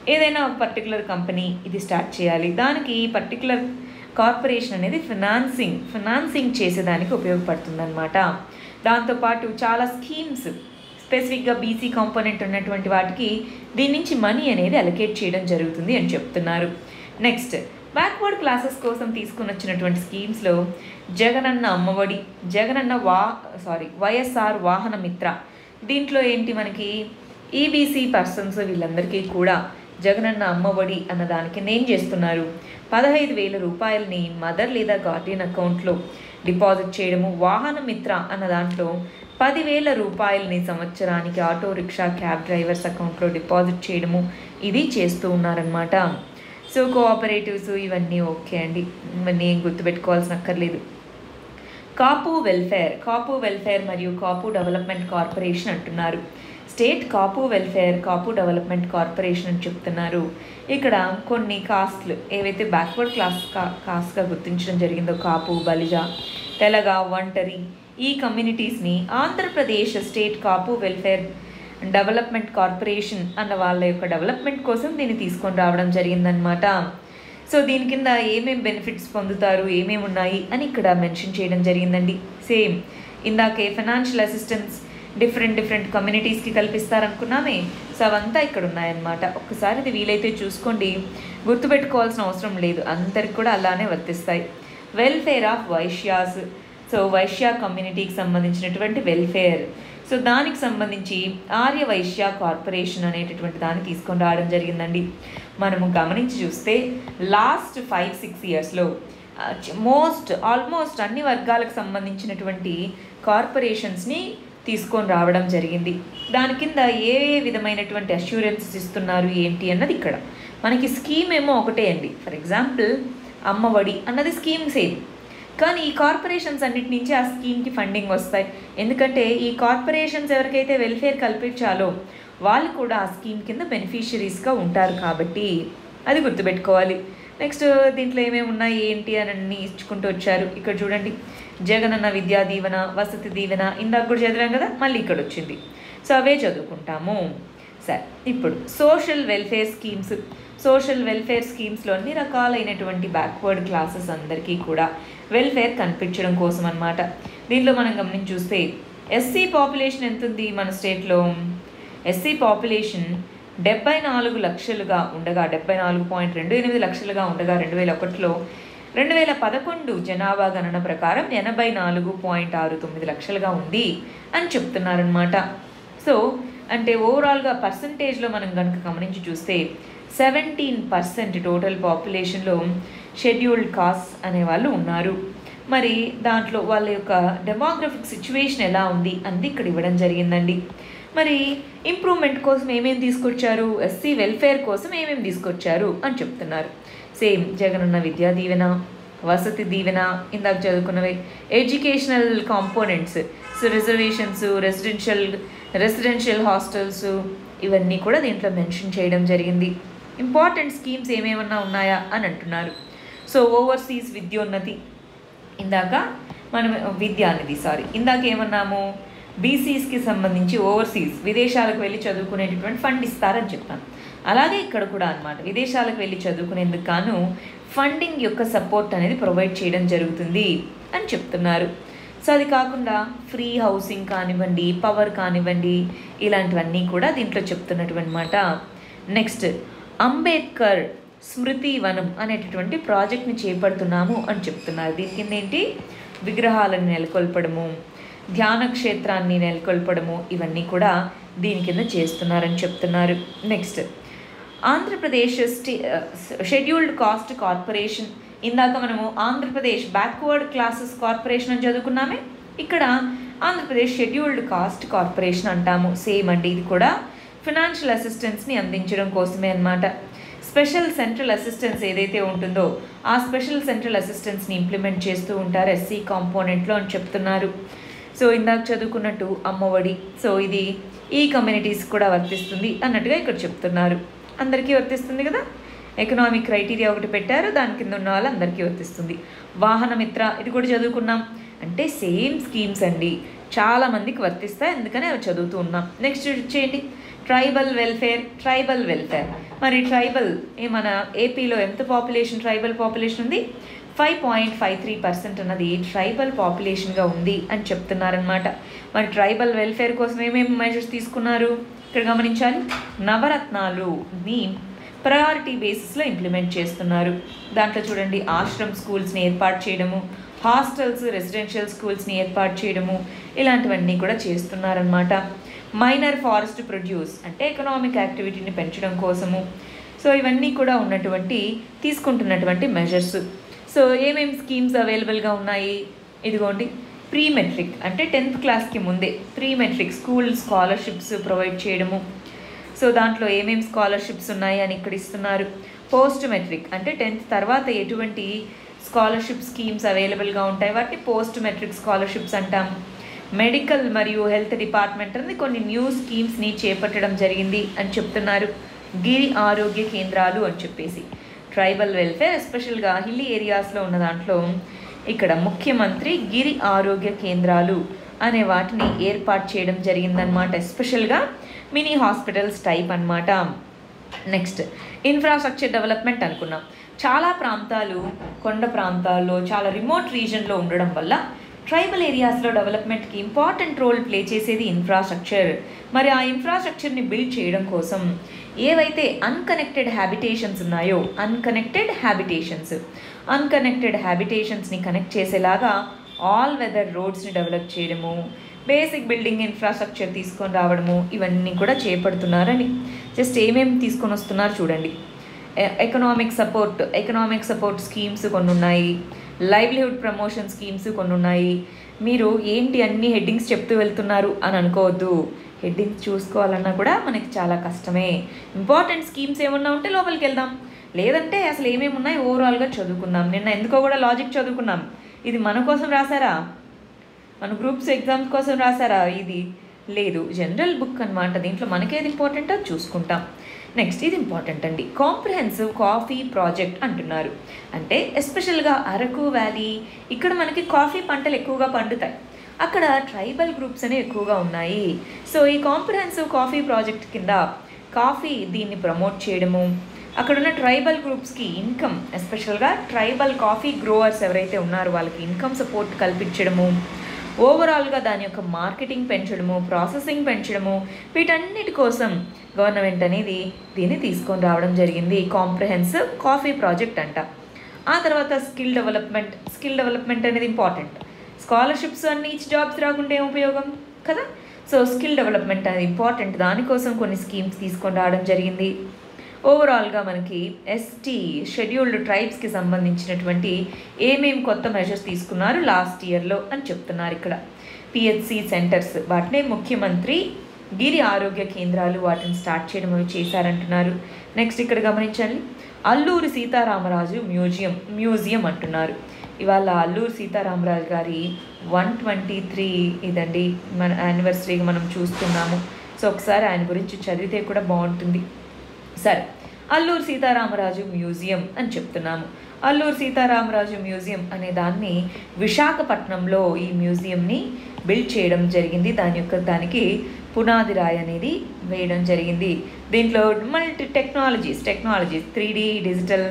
ఏదైనా పర్టికులర్ కంపెనీ ఇది స్టార్ట్ చేయాలి దానికి పర్టికులర్ కార్పొరేషన్ అనేది ఫినాన్సింగ్ ఫినాన్సింగ్ చేసేదానికి ఉపయోగపడుతుందన్నమాట దాంతోపాటు చాలా స్కీమ్స్ స్పెసిఫిక్గా బీసీ కాంపోనెంట్ ఉన్నటువంటి వాటికి దీని నుంచి మనీ అనేది అలొకేట్ చేయడం జరుగుతుంది అని చెప్తున్నారు నెక్స్ట్ బ్యాక్వర్డ్ క్లాసెస్ కోసం తీసుకుని వచ్చినటువంటి స్కీమ్స్లో జగనన్న అమ్మఒడి జగనన్న వా సారీ వైఎస్ఆర్ వాహన మిత్ర దీంట్లో ఏంటి మనకి ఈబీసీ పర్సన్స్ వీళ్ళందరికీ కూడా జగనన్న అమ్మఒడి అన్న దానికి ఏం చేస్తున్నారు పదహైదు వేల రూపాయలని మదర్ లేదా గార్డియన్ అకౌంట్లో డిపాజిట్ చేయడము వాహన మిత్ర అన్న దాంట్లో పదివేల రూపాయలని సంవత్సరానికి ఆటో రిక్షా క్యాబ్ డ్రైవర్స్ అకౌంట్లో డిపాజిట్ చేయడము ఇది చేస్తూ ఉన్నారనమాట సో కోఆపరేటివ్స్ ఇవన్నీ ఓకే అండి ఇవన్నీ ఏం గుర్తుపెట్టుకోవాల్సిన అక్కర్లేదు కాపు వెల్ఫేర్ కాపు వెల్ఫేర్ మరియు కాపు డెవలప్మెంట్ కార్పొరేషన్ అంటున్నారు state Kapu welfare Kapu development corporation అని చెప్తున్నారు ఇక్కడ కొన్ని కాస్ట్లు ఏవైతే బ్యాక్వర్డ్ క్లాస్ కా కాస్ట్గా గుర్తించడం జరిగిందో కాపు బలిజ తెలగ ఒంటరి ఈ కమ్యూనిటీస్ని Andhra Pradesh state Kapu welfare development corporation అన్న వాళ్ళ యొక్క డెవలప్మెంట్ కోసం దీన్ని తీసుకొని రావడం జరిగిందనమాట సో దీని కింద ఏమేం బెనిఫిట్స్ పొందుతారు ఏమేమి ఉన్నాయి అని ఇక్కడ మెన్షన్ చేయడం జరిగిందండి సేమ్ ఇందాకే ఫైనాన్షియల్ అసిస్టెన్స్ డిఫరెంట్ డిఫరెంట్ కమ్యూనిటీస్కి కల్పిస్తారనుకున్నామే సో అవంతా ఇక్కడ ఉన్నాయన్నమాట ఒక్కసారి ఇది వీలైతే చూసుకోండి గుర్తుపెట్టుకోవాల్సిన అవసరం లేదు అందరికి కూడా అలానే వర్తిస్తాయి welfare of Vaishyas so Vaishya కమ్యూనిటీకి సంబంధించినటువంటి వెల్ఫేర్ సో దానికి సంబంధించి ఆర్య వైశ్య కార్పొరేషన్ అనేటటువంటి దాన్ని తీసుకొని రావడం జరిగిందండి మనము గమనించి చూస్తే లాస్ట్ ఫైవ్ సిక్స్ ఇయర్స్లో మోస్ట్ ఆల్మోస్ట్ అన్ని వర్గాలకు సంబంధించినటువంటి కార్పొరేషన్స్ని తీసుకొని రావడం జరిగింది దాని కింద ఏ ఏ విధమైనటువంటి అష్యూరెన్సెస్ ఇస్తున్నారు ఏంటి అన్నది ఇక్కడ మనకి స్కీమ్ ఏమో ఒకటే అండి ఫర్ ఎగ్జాంపుల్ అమ్మఒడి అన్నది స్కీమ్ సేమ్ కానీ ఈ కార్పొరేషన్స్ అన్నిటి నుంచి ఆ స్కీమ్కి ఫండింగ్ వస్తాయి ఎందుకంటే ఈ కార్పొరేషన్స్ ఎవరికైతే వెల్ఫేర్ కల్పించాలో వాళ్ళు కూడా ఆ స్కీమ్ కింద బెనిఫిషరీస్గా ఉంటారు కాబట్టి అది గుర్తుపెట్టుకోవాలి నెక్స్ట్ దీంట్లో ఏమేమి ఉన్నాయి ఏంటి అని అన్ని ఇచ్చుకుంటూ వచ్చారు ఇక్కడ చూడండి జగనన్న విద్యా దీవెన వసతి దీవెన ఇందాక కూడా చదివాం కదా మళ్ళీ ఇక్కడ వచ్చింది సో అవే చదువుకుంటాము సరే ఇప్పుడు social welfare schemes social welfare స్కీమ్స్లో అన్ని రకాలైనటువంటి బ్యాక్వర్డ్ క్లాసెస్ అందరికీ కూడా వెల్ఫేర్ కనిపించడం కోసం అనమాట దీనిలో మనం గమనించి చూస్తే ఎస్సీ పాపులేషన్ ఎంత ఉంది మన స్టేట్లో ఎస్సీ పాపులేషన్ డెబ్బై నాలుగు లక్షలుగా ఉండగా డెబ్బై నాలుగు పాయింట్ రెండు ఎనిమిది లక్షలుగా ఉండగా రెండు వేల ఒకటిలో రెండు వేల పదకొండు జనాభా గణన ప్రకారం ఎనభై నాలుగు పాయింట్ ఆరు తొమ్మిది లక్షలుగా ఉంది అని చెప్తున్నారనమాట సో అంటే ఓవరాల్గా పర్సంటేజ్లో మనం కనుక గమనించి చూస్తే సెవెంటీన్ పర్సెంట్ టోటల్ పాపులేషన్లో షెడ్యూల్డ్ కాస్ట్ అనేవాళ్ళు ఉన్నారు మరి దాంట్లో వాళ్ళ యొక్క డెమోగ్రఫిక్ సిచ్యువేషన్ ఎలా ఉంది అంది ఇక్కడ ఇవ్వడం జరిగిందండి మరి ఇంప్రూవ్మెంట్ కోసం ఏమేమి తీసుకొచ్చారు ఎస్సీ వెల్ఫేర్ కోసం ఏమేమి తీసుకొచ్చారు అని చెప్తున్నారు సేమ్ జగనన్న విద్యా దీవెన వసతి దీవెన ఇందాక చదువుకున్నవి educational components so reservations residential residential hostels ఇవన్నీ కూడా దీంట్లో మెన్షన్ చేయడం జరిగింది ఇంపార్టెంట్ స్కీమ్స్ ఏమేమన్నా ఉన్నాయా అని అంటున్నారు సో ఓవర్సీస్ విద్యోన్నతి ఇందాక మనం విద్య అనేది సారీ ఇందాక ఏమన్నాము బీసీస్కి సంబంధించి ఓవర్సీస్ విదేశాలకు వెళ్ళి చదువుకునేటటువంటి ఫండ్ ఇస్తారని చెప్పాను అలాగే ఇక్కడ కూడా అన్నమాట విదేశాలకు వెళ్ళి చదువుకునేందుకు గాను ఫండింగ్ యొక్క సపోర్ట్ అనేది ప్రొవైడ్ చేయడం జరుగుతుంది అని చెప్తున్నారు సో అది కాకుండా ఫ్రీ హౌసింగ్ కానివ్వండి పవర్ కానివ్వండి ఇలాంటివన్నీ కూడా దీంట్లో చెప్తున్నటువంటి మాట నెక్స్ట్ అంబేద్కర్ స్మృతి వనం అనేటటువంటి ప్రాజెక్ట్ని చేపడుతున్నాము అని చెప్తున్నారు దీని కింద ఏంటి విగ్రహాలను నెలకొల్పడము ధ్యాన క్షేత్రాన్ని నెలకొల్పడము ఇవన్నీ కూడా దీని కింద చేస్తున్నారని చెప్తున్నారు next Andhra Pradesh state scheduled caste corporation ఇందాక మనము ఆంధ్రప్రదేశ్ బ్యాక్వర్డ్ క్లాసెస్ కార్పొరేషన్ అని చదువుకున్నామే ఇక్కడ ఆంధ్రప్రదేశ్ షెడ్యూల్డ్ కాస్ట్ కార్పొరేషన్ అంటాము సేమ్ అండి ఇది కూడా ఫినాన్షియల్ అసిస్టెన్స్ని అందించడం కోసమే అన్నమాట స్పెషల్ సెంట్రల్ అసిస్టెన్స్ ఏదైతే ఉంటుందో ఆ స్పెషల్ సెంట్రల్ అసిస్టెన్స్ని ఇంప్లిమెంట్ చేస్తూ ఉంటారు ఎస్సీ కాంపోనెంట్లో అని చెప్తున్నారు సో ఇందాక చదువుకున్నట్టు అమ్మఒడి సో ఇది ఈ కమ్యూనిటీస్ కూడా వర్తిస్తుంది అన్నట్టుగా ఇక్కడ చెప్తున్నారు అందరికీ వర్తిస్తుంది కదా ఎకనామిక్ క్రైటీరియా ఒకటి పెట్టారు దాని కింద ఉన్న వాళ్ళందరికీ వర్తిస్తుంది వాహన మిత్ర ఇది కూడా చదువుకున్నాం అంటే సేమ్ స్కీమ్స్ అండి చాలా మందికి వర్తిస్తాయి అందుకనే అవి చదువుతూ ఉన్నాం నెక్స్ట్ చేయండి ట్రైబల్ వెల్ఫేర్ ట్రైబల్ వెల్ఫేర్ మరి ట్రైబల్ ఏ మన ఏపీలో ఎంత పాపులేషన్ ట్రైబల్ పాపులేషన్ ఉంది five point five three percent అన్నది ట్రైబల్ పాపులేషన్గా ఉంది అని చెప్తున్నారనమాట మరి ట్రైబల్ వెల్ఫేర్ కోసం ఏమేమి మెజర్స్ తీసుకున్నారు ఇక్కడ గమనించాలి నవరత్నాలు ని ప్రయారిటీ బేసిస్లో ఇంప్లిమెంట్ చేస్తున్నారు దాంట్లో చూడండి ఆశ్రమ్ స్కూల్స్ని ఏర్పాటు చేయడము హాస్టల్స్ రెసిడెన్షియల్ స్కూల్స్ని ఏర్పాటు చేయడము ఇలాంటివన్నీ కూడా చేస్తున్నారనమాట మైనర్ ఫారెస్ట్ ప్రొడ్యూస్ అంటే ఎకనామిక్ యాక్టివిటీని పెంచడం కోసము సో ఇవన్నీ కూడా ఉన్నటువంటి తీసుకుంటున్నటువంటి మెజర్స్ సో ఏమేమి స్కీమ్స్ అవైలబుల్గా ఉన్నాయి ఇదిగోండి ప్రీ మెట్రిక్ అంటే టెన్త్ క్లాస్కి ముందే pre matric school scholarships provide చేయడము సో దాంట్లో ఏమేమి స్కాలర్షిప్స్ ఉన్నాయి అని ఇక్కడ ఇస్తున్నారు పోస్ట్ మెట్రిక్ అంటే టెన్త్ తర్వాత ఎటువంటి స్కాలర్షిప్ స్కీమ్స్ అవైలబుల్గా ఉంటాయి వాటిని పోస్ట్ మెట్రిక్ స్కాలర్షిప్స్ అంటాం మెడికల్ మరియు హెల్త్ డిపార్ట్మెంట్ అనేది కొన్ని న్యూ స్కీమ్స్ని చేపట్టడం జరిగింది అని చెప్తున్నారు గిరి ఆరోగ్య కేంద్రాలు అని చెప్పేసి ట్రైబల్ వెల్ఫేర్ ఎస్పెషల్గా హిల్లీ ఏరియాస్లో ఉన్న దాంట్లో ఇక్కడ ముఖ్యమంత్రి గిరి ఆరోగ్య కేంద్రాలు అనే వాటిని ఏర్పాటు చేయడం జరిగిందనమాట ఎస్పెషల్గా మినీ హాస్పిటల్స్ టైప్ అన్నమాట నెక్స్ట్ ఇన్ఫ్రాస్ట్రక్చర్ డెవలప్మెంట్ అనుకున్నాం చాలా ప్రాంతాలు కొండ ప్రాంతాల్లో చాలా రిమోట్ రీజన్లో ఉండడం వల్ల ట్రైబల్ ఏరియాస్లో డెవలప్మెంట్కి ఇంపార్టెంట్ రోల్ ప్లే చేసేది ఇన్ఫ్రాస్ట్రక్చర్ మరి ఆ ఇన్ఫ్రాస్ట్రక్చర్ని బిల్డ్ చేయడం కోసం ఏవైతే అన్కనెక్టెడ్ హ్యాబిటేషన్స్ ఉన్నాయో అన్కనెక్టెడ్ హ్యాబిటేషన్స్ అన్కనెక్టెడ్ హ్యాబిటేషన్స్ని కనెక్ట్ చేసేలాగా ఆల్ వెదర్ రోడ్స్ని డెవలప్ చేయడము బేసిక్ బిల్డింగ్ ఇన్ఫ్రాస్ట్రక్చర్ తీసుకొని రావడము ఇవన్నీ కూడా చేపడుతున్నారని జస్ట్ ఏమేమి తీసుకొని వస్తున్నారు చూడండి economic support economic support schemes కొన్ని ఉన్నాయి లైవ్లీహుడ్ ప్రమోషన్ స్కీమ్స్ కొన్ని ఉన్నాయి మీరు ఏంటి అన్ని హెడ్డింగ్స్ చెప్తూ వెళ్తున్నారు అని అనుకోవద్దు హెడ్డింగ్స్ చూసుకోవాలన్నా కూడా మనకి చాలా కష్టమే ఇంపార్టెంట్ స్కీమ్స్ ఏమన్నా ఉంటే లోపలికి వెళ్దాం లేదంటే అసలు ఏమేమి ఉన్నాయి ఓవరాల్గా చదువుకుందాం నిన్న ఎందుకో కూడా లాజిక్ చదువుకున్నాం ఇది మన కోసం రాసారా మన గ్రూప్స్ ఎగ్జామ్స్ కోసం రాసారా ఇది లేదు జనరల్ బుక్ అనమాట దీంట్లో మనకేది ఇంపార్టెంటో చూసుకుంటాం నెక్స్ట్ ఇది ఇంపార్టెంట్ అండి కాంప్రహెన్సివ్ కాఫీ ప్రాజెక్ట్ అంటున్నారు అంటే ఎస్పెషల్గా అరకు వ్యాలీ ఇక్కడ మనకి కాఫీ పంటలు ఎక్కువగా పండుతాయి అక్కడ ట్రైబల్ గ్రూప్స్ అనేవి ఎక్కువగా ఉన్నాయి సో ఈ కాంప్రహెన్సివ్ కాఫీ ప్రాజెక్ట్ కింద కాఫీ దీన్ని ప్రమోట్ చేయడము అక్కడ ఉన్న ట్రైబల్ గ్రూప్స్కి ఇన్కమ్ ఎస్పెషల్గా ట్రైబల్ కాఫీ గ్రోవర్స్ ఎవరైతే ఉన్నారో వాళ్ళకి ఇన్కమ్ సపోర్ట్ కల్పించడము ఓవరాల్గా దాని యొక్క మార్కెటింగ్ పెంచడము ప్రాసెసింగ్ పెంచడము వీటన్నిటి కోసం గవర్నమెంట్ అనేది దీన్ని తీసుకొని రావడం జరిగింది కాంప్రహెన్సివ్ కాఫీ ప్రాజెక్ట్ అంట ఆ తర్వాత స్కిల్ డెవలప్మెంట్ స్కిల్ డెవలప్మెంట్ అనేది ఇంపార్టెంట్ స్కాలర్షిప్స్ అన్ని ఇచ్చి జాబ్స్ రాకుంటే ఏం ఉపయోగం కదా సో స్కిల్ డెవలప్మెంట్ అనేది ఇంపార్టెంట్ దానికోసం కొన్ని స్కీమ్స్ తీసుకొని రావడం జరిగింది ఓవరాల్గా మనకి ఎస్టీ షెడ్యూల్డ్ ట్రైబ్స్కి సంబంధించినటువంటి ఏమేమి కొత్త మెజర్స్ తీసుకున్నారు లాస్ట్ ఇయర్లో అని చెప్తున్నారు ఇక్కడ పిహెచ్సి సెంటర్స్ వాటినే ముఖ్యమంత్రి గిరి ఆరోగ్య కేంద్రాలు వాటిని స్టార్ట్ చేయడం అవి చేశారంటున్నారు నెక్స్ట్ ఇక్కడ గమనించండి అల్లూరి సీతారామరాజు మ్యూజియం మ్యూజియం అంటున్నారు ఇవాళ అల్లూరి సీతారామరాజు గారి వన్ ట్వంటీ త్రీ ఇదండి మన యానివర్సరీగా మనం చూస్తున్నాము సో ఒకసారి ఆయన గురించి చదివితే కూడా బాగుంటుంది సరే అల్లూరు సీతారామరాజు మ్యూజియం అని చెప్తున్నాము అల్లూరు సీతారామరాజు మ్యూజియం అనే దాన్ని విశాఖపట్నంలో ఈ మ్యూజియంని బిల్డ్ చేయడం జరిగింది దాని యొక్క దానికి పునాది రాయి అనేది వేయడం జరిగింది దీంట్లో multi technologies technologies three D digital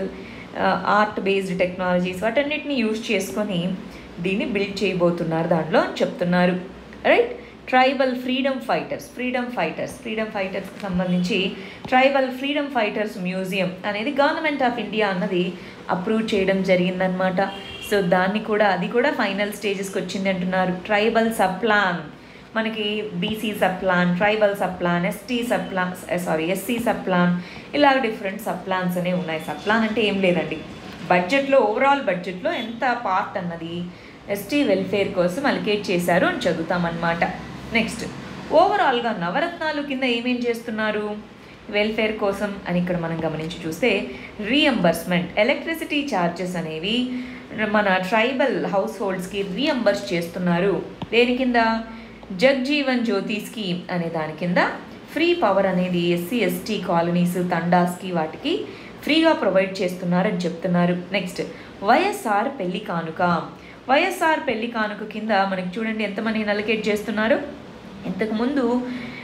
art based technologies వాటన్నిటిని యూజ్ చేసుకొని దీన్ని బిల్డ్ చేయబోతున్నారు దాంట్లో అని చెప్తున్నారు right tribal freedom fighters freedom fighters freedom ఫైటర్స్కి సంబంధించి ట్రైబల్ ఫ్రీడమ్ ఫైటర్స్ మ్యూజియం అనేది గవర్నమెంట్ ఆఫ్ ఇండియా అన్నది అప్రూవ్ చేయడం జరిగిందనమాట సో దాన్ని కూడా అది కూడా ఫైనల్ స్టేజెస్కి వచ్చింది అంటున్నారు ట్రైబల్ సబ్ ప్లాన్ మనకి BC sub plan tribal sub plan ST sub plan sorry SC sub plan ఇలా డిఫరెంట్ సబ్ ప్లాన్స్ అనేవి ఉన్నాయి సబ్ ప్లాన్ అంటే ఏం లేదండి బడ్జెట్లో ఓవరాల్ బడ్జెట్లో ఎంత పార్ట్ అన్నది ఎస్టీ వెల్ఫేర్ కోసం అలికేట్ చేశారు అని చదువుతామన్నమాట నెక్స్ట్ ఓవరాల్గా నవరత్నాలు కింద ఏమేం చేస్తున్నారు వెల్ఫేర్ కోసం అని ఇక్కడ మనం గమనించి చూస్తే రీఎంబర్స్మెంట్ ఎలక్ట్రిసిటీ ఛార్జెస్ అనేవి మన ట్రైబల్ హౌస్ హోల్డ్స్కి రీఎంబర్స్ చేస్తున్నారు దేని కింద జగ్జీవన్ జ్యోతి స్కీమ్ అనే దాని కింద ఫ్రీ పవర్ అనేది ఎస్సీ ఎస్టీ కాలనీస్ తండాస్కి వాటికి ఫ్రీగా ప్రొవైడ్ చేస్తున్నారని చెప్తున్నారు నెక్స్ట్ వైఎస్ఆర్ పెళ్లి కానుక వైఎస్ఆర్ పెళ్లి కానుక కింద మనకి చూడండి ఎంతమంది అలకేట్ చేస్తున్నారు ఇంతకుముందు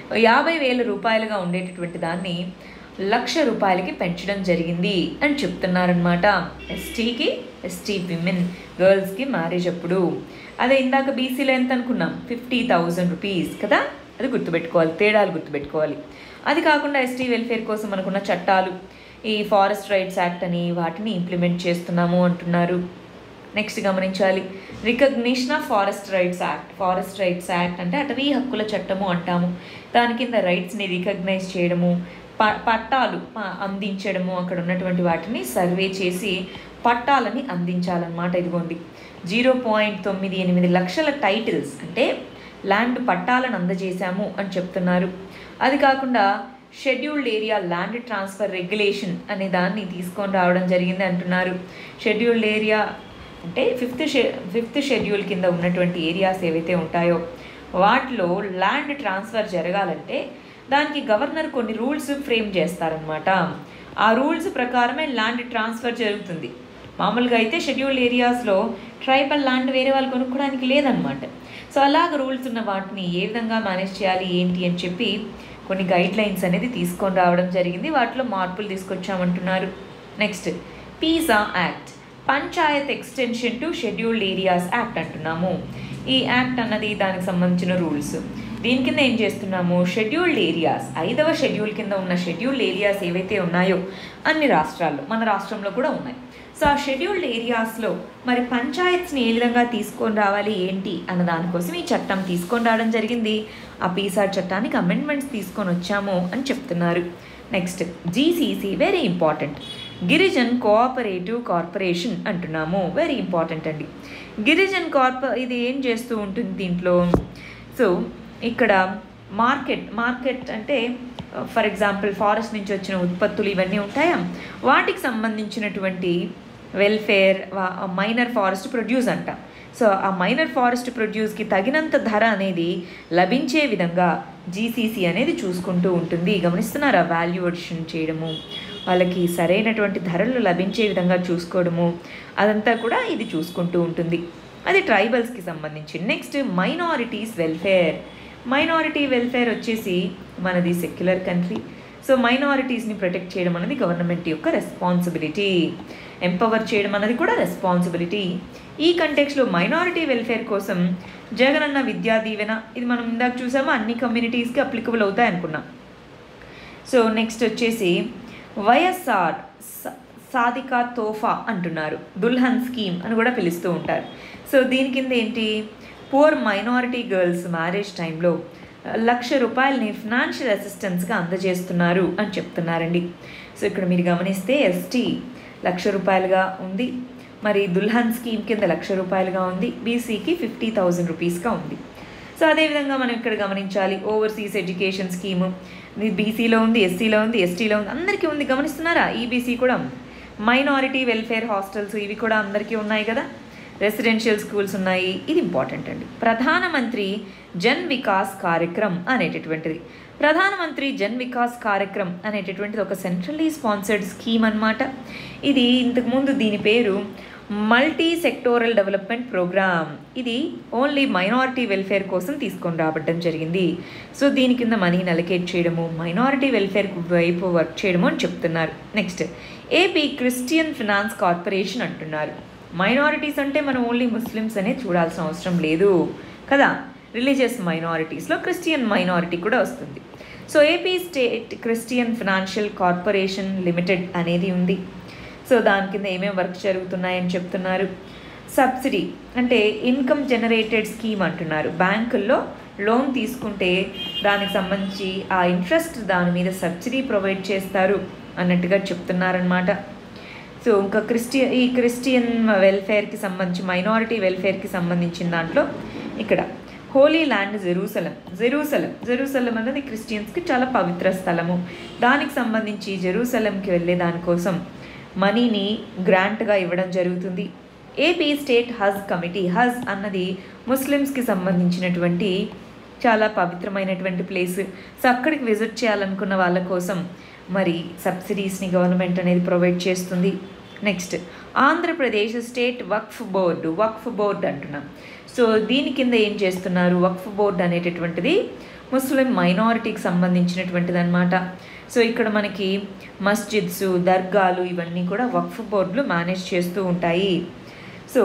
యాభై వేల రూపాయలుగా ఉండేటటువంటి దాన్ని లక్ష రూపాయలకి పెంచడం జరిగింది అని చెప్తున్నారనమాట ఎస్టీకి ఎస్టీ విమెన్ గర్ల్స్కి మ్యారేజ్ అప్పుడు అదే ఇందాక బీసీలో ఎంత అనుకున్నాం ఫిఫ్టీ థౌజండ్ రూపీస్ కదా అది గుర్తుపెట్టుకోవాలి తేడాలు గుర్తుపెట్టుకోవాలి అది కాకుండా ఎస్టీ వెల్ఫేర్ కోసం మనకున్న చట్టాలు ఈ ఫారెస్ట్ రైట్స్ యాక్ట్ అని వాటిని ఇంప్లిమెంట్ చేస్తున్నాము అంటున్నారు నెక్స్ట్ గమనించాలి recognition of forest rights act forest rights act అంటే అటవీ హక్కుల చట్టము అంటాము దాని కింద రైట్స్ని రికగ్నైజ్ చేయడము ప పట్టాలు ప- అందించడము అక్కడ ఉన్నటువంటి వాటిని సర్వే చేసి పట్టాలని అందించాలన్నమాట ఇదిగోండి జీరో పాయింట్ తొమ్మిది ఎనిమిది లక్షల టైటిల్స్ అంటే ల్యాండ్ పట్టాలను అందజేశాము అని చెప్తున్నారు అది కాకుండా scheduled area land transfer regulation అనే దాన్ని తీసుకొని రావడం జరిగింది అంటున్నారు షెడ్యూల్డ్ ఏరియా అంటే ఫిఫ్త్ షె ఫిఫ్త్ షెడ్యూల్ కింద ఉన్నటువంటి ఏరియాస్ ఏవైతే ఉంటాయో వాటిలో ల్యాండ్ ట్రాన్స్ఫర్ జరగాలంటే దానికి గవర్నర్ కొన్ని రూల్స్ ఫ్రేమ్ చేస్తారనమాట ఆ రూల్స్ ప్రకారమే ల్యాండ్ ట్రాన్స్ఫర్ జరుగుతుంది మామూలుగా అయితే షెడ్యూల్డ్ ఏరియాస్లో ట్రైబల్ ల్యాండ్ వేరే వాళ్ళు కొనుక్కోవడానికి లేదనమాట సో అలాగ రూల్స్ ఉన్న వాటిని ఏ విధంగా మేనేజ్ చేయాలి ఏంటి అని చెప్పి కొన్ని గైడ్ లైన్స్ అనేది తీసుకొని రావడం జరిగింది వాటిలో మార్పులు తీసుకొచ్చామంటున్నారు next PESA act panchayat extension to scheduled areas act అంటున్నాము ఈ యాక్ట్ అన్నది దానికి సంబంధించిన రూల్స్ దీని కింద ఏం చేస్తున్నాము షెడ్యూల్డ్ ఏరియాస్ ఐదవ షెడ్యూల్ కింద ఉన్న షెడ్యూల్డ్ ఏరియాస్ ఏవైతే ఉన్నాయో అన్ని రాష్ట్రాల్లో మన రాష్ట్రంలో కూడా ఉన్నాయి సో ఆ షెడ్యూల్డ్ ఏరియాస్లో మరి పంచాయత్స్ని ఏ విధంగా తీసుకొని రావాలి ఏంటి అన్న దానికోసం ఈ చట్టం తీసుకొని రావడం జరిగింది ఆ పీసార్ చట్టానికి అమెండ్మెంట్స్ తీసుకొని వచ్చాము అని చెప్తున్నారు next GCC very important Girijan cooperative corporation అంటున్నాము వెరీ ఇంపార్టెంట్ అండి గిరిజన్ కార్ప ఇది ఏం చేస్తూ ఉంటుంది దీంట్లో సో ఇక్కడ మార్కెట్ మార్కెట్ అంటే ఫర్ ఎగ్జాంపుల్ ఫారెస్ట్ నుంచి వచ్చిన ఉత్పత్తులు ఇవన్నీ ఉంటాయా వాటికి సంబంధించినటువంటి వెల్ఫేర్ మైనర్ ఫారెస్ట్ ప్రొడ్యూస్ అంట సో ఆ మైనర్ ఫారెస్ట్ ప్రొడ్యూస్కి తగినంత ధర అనేది లభించే విధంగా జీసీసీ అనేది చూసుకుంటూ ఉంటుంది గమనిస్తున్నారా వాల్యూ అడిషన్ చేయడము వాళ్ళకి సరైనటువంటి ధరలు లభించే విధంగా చూసుకోవడము అదంతా కూడా ఇది చూసుకుంటూ ఉంటుంది అది ట్రైబల్స్కి సంబంధించి next minorities welfare minority welfare వచ్చేసి మనది సెక్యులర్ కంట్రీ సో మైనారిటీస్ని ప్రొటెక్ట్ చేయడం అనేది గవర్నమెంట్ యొక్క రెస్పాన్సిబిలిటీ ఎంపవర్ చేయడం అనేది కూడా రెస్పాన్సిబిలిటీ ఈ కంటెక్స్లో మైనారిటీ వెల్ఫేర్ కోసం జగనన్న విద్యా దీవెన ఇది మనం ఇందాక చూసామో అన్ని కమ్యూనిటీస్కి అప్లికబుల్ అవుతాయి అనుకున్నాం సో నెక్స్ట్ వచ్చేసి వైఎస్ఆర్ స- సాదికా తోఫా అంటున్నారు దుల్హన్ స్కీమ్ అని కూడా పిలుస్తూ ఉంటారు సో దీని కింద ఏంటి పూర్ మైనారిటీ గర్ల్స్ మ్యారేజ్ టైంలో లక్ష రూపాయలని ఫినాన్షియల్ అసిస్టెన్స్గా అందజేస్తున్నారు అని చెప్తున్నారండి సో ఇక్కడ మీరు గమనిస్తే ఎస్టీ లక్ష రూపాయలుగా ఉంది మరి దుల్హన్ స్కీమ్ కింద లక్ష రూపాయలుగా ఉంది బీసీకి ఫిఫ్టీ థౌజండ్ రూపీస్గా ఉంది సో అదేవిధంగా మనం ఇక్కడ గమనించాలి ఓవర్సీస్ ఎడ్యుకేషన్ స్కీము ఇది బీసీలో ఉంది ఎస్సీలో ఉంది ఎస్టీలో ఉంది అందరికీ ఉంది గమనిస్తున్నారా ఈబీసీ కూడా ఉంది మైనారిటీ వెల్ఫేర్ హాస్టల్స్ ఇవి కూడా అందరికీ ఉన్నాయి కదా రెసిడెన్షియల్ స్కూల్స్ ఉన్నాయి ఇది ఇంపార్టెంట్ అండి ప్రధానమంత్రి జన్ వికాస్ కార్యక్రమ్ అనేటటువంటిది ప్రధానమంత్రి జన్ వికాస్ కార్యక్రమ్ అనేటటువంటిది ఒక సెంట్రల్లీ స్పాన్సర్డ్ స్కీమ్ అన్నమాట ఇది ఇంతకుముందు దీని పేరు మల్టీ సెక్టోరల్ డెవలప్మెంట్ ప్రోగ్రామ్ ఇది ఓన్లీ మైనారిటీ వెల్ఫేర్ కోసం తీసుకొని రావడం జరిగింది సో దీని కింద మనీని అలకేట్ చేయడము మైనారిటీ వెల్ఫేర్ వైపు వర్క్ చేయడము అని చెప్తున్నారు next AP Christian finance corporation అంటున్నారు మైనారిటీస్ అంటే మనం ఓన్లీ ముస్లిమ్స్ అనే చూడాల్సిన అవసరం లేదు కదా రిలీజియస్ మైనారిటీస్లో క్రిస్టియన్ మైనారిటీ కూడా వస్తుంది so AP state Christian financial corporation limited అనేది ఉంది సో దాని కింద ఏమేమి వర్క్ జరుగుతున్నాయని చెప్తున్నారు సబ్సిడీ అంటే ఇన్కమ్ జనరేటెడ్ స్కీమ్ అంటున్నారు బ్యాంకుల్లో లోన్ తీసుకుంటే దానికి సంబంధించి ఆ ఇంట్రెస్ట్ దాని మీద సబ్సిడీ ప్రొవైడ్ చేస్తారు అన్నట్టుగా చెప్తున్నారనమాట సో ఇంకా క్రిస్టియన్ ఈ క్రిస్టియన్ వెల్ఫేర్కి సంబంధించి మైనారిటీ వెల్ఫేర్కి సంబంధించిన దాంట్లో ఇక్కడ holy land Jerusalem Jerusalem Jerusalem అనేది క్రిస్టియన్స్కి చాలా పవిత్ర స్థలము దానికి సంబంధించి జెరూసలంకి వెళ్ళే దానికోసం మనీని గ్రాంట్గా ఇవ్వడం జరుగుతుంది AP state Hajj committee Hajj అన్నది ముస్లిమ్స్కి సంబంధించినటువంటి చాలా పవిత్రమైనటువంటి ప్లేస్ సో అక్కడికి విజిట్ చేయాలనుకున్న వాళ్ళ కోసం మరి సబ్సిడీస్ని గవర్నమెంట్ అనేది ప్రొవైడ్ చేస్తుంది next Andhra Pradesh state Waqf board Waqf board అంటున్నాం సో దీని కింద ఏం చేస్తున్నారు వక్ఫ్ బోర్డు అనేటటువంటిది ముస్లిం మైనారిటీకి సంబంధించినటువంటిది అనమాట సో ఇక్కడ మనకి మస్జిద్స్ దర్గాలు ఇవన్నీ కూడా వక్ఫ్ బోర్డులు మేనేజ్ చేస్తూ ఉంటాయి సో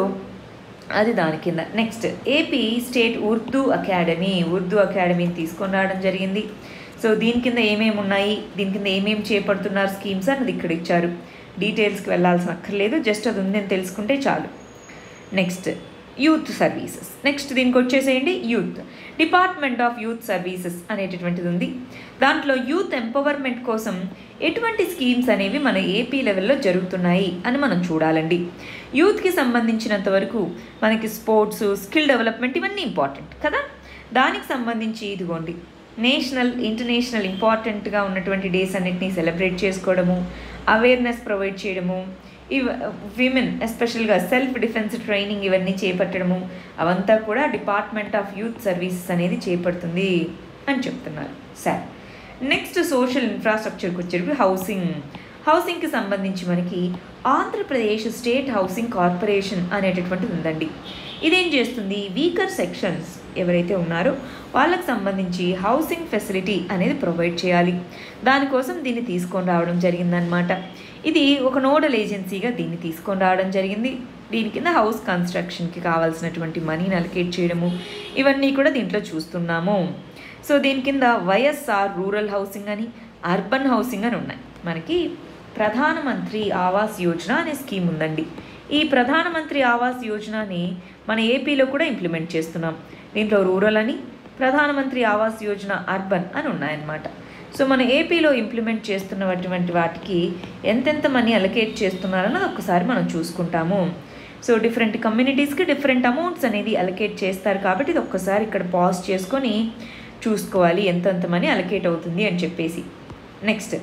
అది దాని కింద next AP state Urdu academy Urdu అకాడమీని తీసుకొని రావడం జరిగింది సో దీని కింద ఏమేమి ఉన్నాయి దీని కింద ఏమేమి చేపడుతున్నారు స్కీమ్స్ అన్నది ఇక్కడ ఇచ్చారు డీటెయిల్స్కి వెళ్ళాల్సిన అక్కర్లేదు జస్ట్ అది ఉందని తెలుసుకుంటే చాలు నెక్స్ట్ యూత్ సర్వీసెస్ నెక్స్ట్ దీనికి వచ్చేసేయండి youth department of youth services అనేటటువంటిది ఉంది దాంట్లో యూత్ ఎంపవర్మెంట్ కోసం ఎటువంటి స్కీమ్స్ అనేవి మన ఏపీ లెవెల్లో జరుగుతున్నాయి అని మనం చూడాలండి యూత్కి సంబంధించినంత వరకు మనకి స్పోర్ట్స్ స్కిల్ డెవలప్మెంట్ ఇవన్నీ ఇంపార్టెంట్ కదా దానికి సంబంధించి ఇదిగోండి నేషనల్ ఇంటర్నేషనల్ ఇంపార్టెంట్గా ఉన్నటువంటి డేస్ అన్నిటినీ సెలబ్రేట్ చేసుకోవడము అవేర్నెస్ ప్రొవైడ్ చేయడము ఇవ విమెన్ ఎస్పెషల్గా సెల్ఫ్ డిఫెన్స్ ట్రైనింగ్ ఇవన్నీ చేపట్టడము అవంతా కూడా డిపార్ట్మెంట్ ఆఫ్ యూత్ సర్వీసెస్ అనేది చేపడుతుంది అని చెప్తున్నారు సరే నెక్స్ట్ సోషల్ ఇన్ఫ్రాస్ట్రక్చర్కి వచ్చేటప్పుడు హౌసింగ్ హౌసింగ్కి సంబంధించి మనకి ఆంధ్రప్రదేశ్ స్టేట్ హౌసింగ్ కార్పొరేషన్ అనేటటువంటిది ఉందండి ఇదేం చేస్తుంది వీకర్ సెక్షన్స్ ఎవరైతే ఉన్నారో వాళ్ళకి సంబంధించి హౌసింగ్ ఫెసిలిటీ అనేది ప్రొవైడ్ చేయాలి దానికోసం దీన్ని తీసుకొని రావడం జరిగిందనమాట ఇది ఒక నోడల్ ఏజెన్సీగా దీన్ని తీసుకొని రావడం జరిగింది దీని కింద హౌస్ కన్స్ట్రక్షన్కి కావాల్సినటువంటి మనీని అలకేట్ చేయడము ఇవన్నీ కూడా దీంట్లో చూస్తున్నాము సో దీని కింద వైఎస్ఆర్ రూరల్ హౌసింగ్ అని అర్బన్ హౌసింగ్ అని ఉన్నాయి మనకి ప్రధానమంత్రి ఆవాస్ యోజన అనే స్కీమ్ ఉందండి ఈ ప్రధానమంత్రి ఆవాస్ యోజనని మన ఏపీలో కూడా ఇంప్లిమెంట్ చేస్తున్నాం దీంట్లో రూరల్ అని ప్రధానమంత్రి ఆవాస్ యోజన అర్బన్ అని ఉన్నాయన్నమాట సో మన ఏపీలో ఇంప్లిమెంట్ చేస్తున్నటువంటి వాటికి ఎంతెంత మనీ అలకేట్ చేస్తున్నారన్నది ఒకసారి మనం చూసుకుంటాము సో డిఫరెంట్ కమ్యూనిటీస్కి డిఫరెంట్ అమౌంట్స్ అనేది అలకేట్ చేస్తారు కాబట్టి ఇది ఒక్కసారి ఇక్కడ పాజ్ చేసుకొని చూసుకోవాలి ఎంతెంత మనీ అలకేట్ అవుతుంది అని చెప్పేసి నెక్స్ట్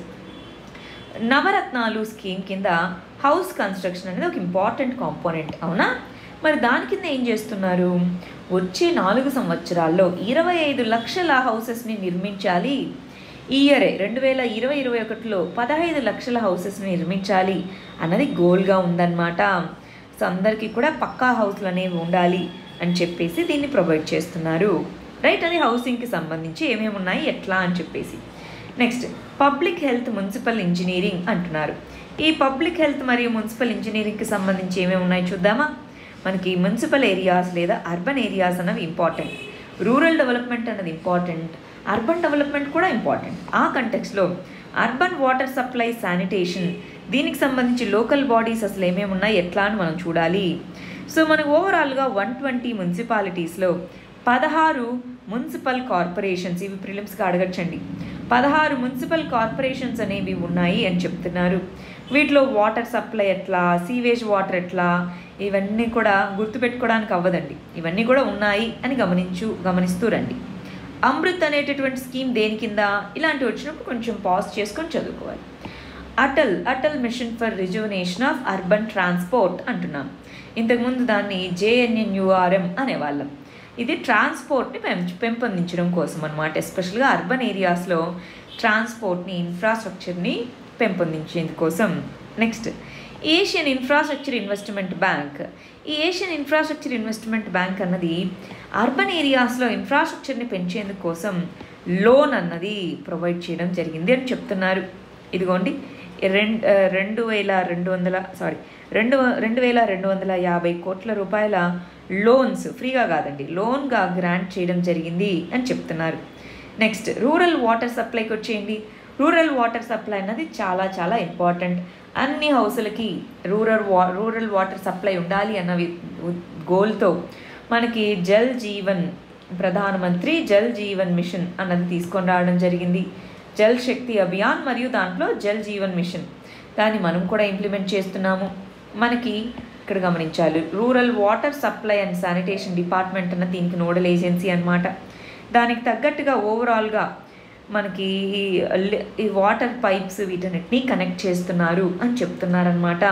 నవరత్నాలు స్కీమ్ కింద హౌస్ కన్స్ట్రక్షన్ అనేది ఒక ఇంపార్టెంట్ కాంపోనెంట్ అవునా మరి దాని కింద ఏం చేస్తున్నారు వచ్చే నాలుగు సంవత్సరాల్లో ఇరవై ఐదు లక్షల హౌసెస్ని నిర్మించాలి ఈ ఇయరే రెండు వేల ఇరవై ఇరవై ఒకటిలో పదహైదు లక్షల హౌసెస్ని నిర్మించాలి అన్నది గోల్గా ఉందన్నమాట సో అందరికీ కూడా పక్కా హౌస్లు అనేవి ఉండాలి అని చెప్పేసి దీన్ని ప్రొవైడ్ చేస్తున్నారు రైట్ అది హౌసింగ్కి సంబంధించి ఏమేమి ఉన్నాయి ఎట్లా అని చెప్పేసి next public health municipal engineering అంటున్నారు ఈ పబ్లిక్ హెల్త్ మరియు మున్సిపల్ ఇంజనీరింగ్కి సంబంధించి ఏమేమి ఉన్నాయి చూద్దామా మనకి మున్సిపల్ ఏరియాస్ లేదా అర్బన్ ఏరియాస్ అన్నవి ఇంపార్టెంట్ రూరల్ డెవలప్మెంట్ అన్నది ఇంపార్టెంట్ అర్బన్ డెవలప్మెంట్ కూడా ఇంపార్టెంట్ ఆ కంటెక్స్లో అర్బన్ వాటర్ సప్లై శానిటేషన్ దీనికి సంబంధించి లోకల్ బాడీస్ అసలు ఏమేమి ఉన్నాయి ఎట్లా అని మనం చూడాలి సో మనకు ఓవరాల్గా వన్ ట్వంటీ మున్సిపాలిటీస్లో పదహారు మున్సిపల్ కార్పొరేషన్స్ ఇవి ప్రిలిమ్స్గా అడగచ్చండి పదహారు మున్సిపల్ కార్పొరేషన్స్ అనేవి ఉన్నాయి అని చెప్తున్నారు వీటిలో వాటర్ సప్లై ఎట్లా సీవేజ్ వాటర్ ఎట్లా ఇవన్నీ కూడా గుర్తుపెట్టుకోవడానికి అవ్వదండి ఇవన్నీ కూడా ఉన్నాయి అని గమనించు గమనిస్తూ రండి అమృత్ అనేటటువంటి స్కీమ్ దేని కింద ఇలాంటివి వచ్చినప్పుడు కొంచెం పాజ్ చేసుకొని చదువుకోవాలి Atal Atal mission for rejuvenation of urban transport అంటున్నాం ఇంతకుముందు దాన్ని జేఎన్ఎన్యుఆర్ఎం అనేవాళ్ళం ఇది ట్రాన్స్పోర్ట్ని పెంచ పెంపొందించడం కోసం అనమాట ఎస్పెషల్గా అర్బన్ ఏరియాస్లో ట్రాన్స్పోర్ట్ని ఇన్ఫ్రాస్ట్రక్చర్ని పెంపొందించేందుకోసం next Asian infrastructure investment bank ఈ ఏషియన్ ఇన్ఫ్రాస్ట్రక్చర్ ఇన్వెస్ట్మెంట్ బ్యాంక్ అన్నది అర్బన్ ఏరియాస్లో ఇన్ఫ్రాస్ట్రక్చర్ని పెంచేందుకు కోసం లోన్ అన్నది ప్రొవైడ్ చేయడం జరిగింది అని చెప్తున్నారు ఇదిగోండి రెండు రెండు వేల రెండు వందల సారీ రెండు రెండు వేల రెండు వందల యాభై కోట్ల రూపాయల లోన్స్ ఫ్రీగా కాదండి లోన్గా గ్రాంట్ చేయడం జరిగింది అని చెప్తున్నారు నెక్స్ట్ రూరల్ వాటర్ సప్లైకి వచ్చేయండి రూరల్ వాటర్ సప్లై అన్నది చాలా చాలా ఇంపార్టెంట్ అన్ని హౌసులకి రూరల్ వా రూరల్ వాటర్ సప్లై ఉండాలి అన్న వి- గోల్తో మనకి జల్ జీవన్ ప్రధానమంత్రి జల్ జీవన్ మిషన్ అన్నది తీసుకొని రావడం జరిగింది జల్ శక్తి అభియాన్ మరియు దాంట్లో జల్ జీవన్ మిషన్ దాన్ని మనం కూడా ఇంప్లిమెంట్ చేస్తున్నాము మనకి ఇక్కడ గమనించాలి rural water supply and sanitation department అన్న దీనికి నోడల్ ఏజెన్సీ అన్నమాట దానికి తగ్గట్టుగా ఓవరాల్గా మనకి ఈ లి- ఈ వాటర్ పైప్స్ వీటన్నిటిని కనెక్ట్ చేస్తున్నారు అని చెప్తున్నారనమాట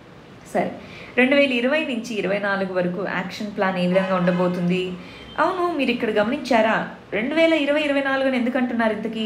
సరే రెండు వేల ఇరవై నుంచి ఇరవై నాలుగు వరకు యాక్షన్ ప్లాన్ ఏ విధంగా ఉండబోతుంది అవును మీరు ఇక్కడ గమనించారా రెండు వేల ఇరవై ఇరవై నాలుగు ఎందుకు అంటున్నారు ఇంతకీ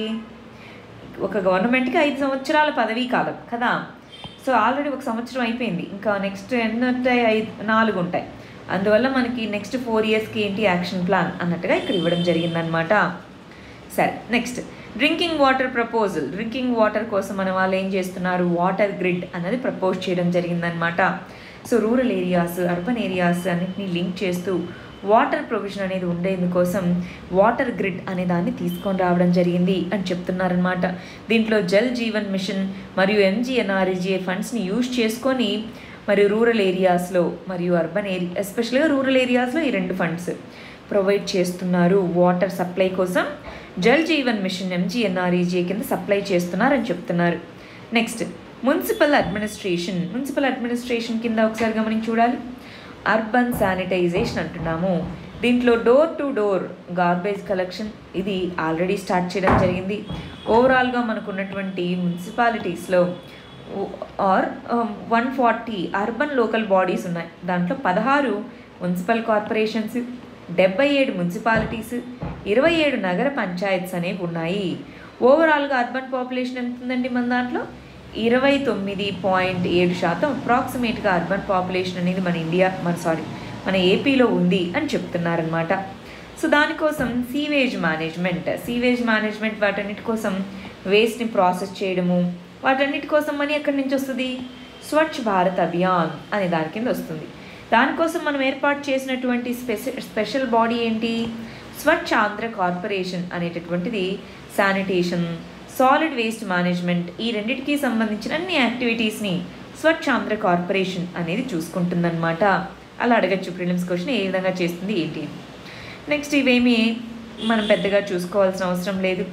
ఒక గవర్నమెంట్కి ఐదు సంవత్సరాల పదవీ కాలం కదా సో ఆల్రెడీ ఒక సంవత్సరం అయిపోయింది ఇంకా నెక్స్ట్ ఎన్ని ఉంటాయి ఐదు నాలుగు ఉంటాయి అందువల్ల మనకి నెక్స్ట్ ఫోర్ ఇయర్స్కి ఏంటి యాక్షన్ ప్లాన్ అన్నట్టుగా ఇక్కడ ఇవ్వడం జరిగిందనమాట సరే next drinking water proposal drinking water కోసం మన వాళ్ళు ఏం చేస్తున్నారు వాటర్ గ్రిడ్ అన్నది ప్రపోజ్ చేయడం జరిగిందనమాట so rural areas urban areas అన్నిటిని లింక్ చేస్తూ వాటర్ ప్రొవిజన్ అనేది ఉండేందుకోసం వాటర్ గ్రిడ్ అనే దాన్ని తీసుకొని రావడం జరిగింది అని చెప్తున్నారనమాట దీంట్లో జల్ జీవన్ మిషన్ మరియు ఎంజీఎన్ఆర్జీఏ ఫండ్స్ని యూజ్ చేసుకొని మరియు రూరల్ ఏరియాస్లో మరియు అర్బన్ ఏరియా ఎస్పెషల్గా రూరల్ ఏరియాస్లో ఈ రెండు ఫండ్స్ ప్రొవైడ్ చేస్తున్నారు వాటర్ సప్లై కోసం జల్ జీవన్ మిషన్ ఎంజీఎన్ఆర్ఈజీ కింద సప్లై చేస్తున్నారని చెప్తున్నారు next municipal administration municipal administration కింద ఒకసారి గమనించి చూడాలి అర్బన్ శానిటైజేషన్ అంటున్నాము దీంట్లో door to door garbage collection ఇది ఆల్రెడీ స్టార్ట్ చేయడం జరిగింది ఓవరాల్గా మనకున్నటువంటి మున్సిపాలిటీస్లో are one forty urban local bodies ఉన్నాయి దాంట్లో పదహారు మున్సిపల్ కార్పొరేషన్స్ డెబ్బై ఏడు మున్సిపాలిటీస్ ఇరవై ఏడు నగర పంచాయత్స్ అనేవి ఉన్నాయి ఓవరాల్గా అర్బన్ పాపులేషన్ ఎంత ఉందండి మన దాంట్లో ఇరవై తొమ్మిది పాయింట్ ఏడు శాతం అప్రాక్సిమేట్గా అర్బన్ పాపులేషన్ అనేది మన ఇండియా మన సారీ మన ఏపీలో ఉంది అని చెప్తున్నారనమాట సో దానికోసం సీవేజ్ మేనేజ్మెంట్ సీవేజ్ మేనేజ్మెంట్ వాటన్నిటి కోసం వేస్ట్ని ప్రాసెస్ చేయడము వాటన్నిటి కోసం మనీ ఎక్కడి నుంచి వస్తుంది స్వచ్ఛ భారత్ అభియాన్ అనే దాని కింద వస్తుంది దానికోసం మనం ఏర్పాటు చేసినటువంటి స్పెష స్పెషల్ బాడీ ఏంటి స్వచ్ఛ ఆంధ్ర కార్పొరేషన్ అనేటటువంటిది శానిటేషన్ సాలిడ్ వేస్ట్ మేనేజ్మెంట్ ఈ రెండిటికి సంబంధించిన అన్ని యాక్టివిటీస్ని స్వచ్ఛ ఆంధ్ర కార్పొరేషన్ అనేది చూసుకుంటుందన్నమాట అలా అడగచ్చు ప్రిలిమ్స్ క్వశ్చన్ ఏ విధంగా చేస్తుంది ఏంటి అని. నెక్స్ట్ ఇవేమి మనం పెద్దగా చూసుకోవాల్సిన అవసరం లేదు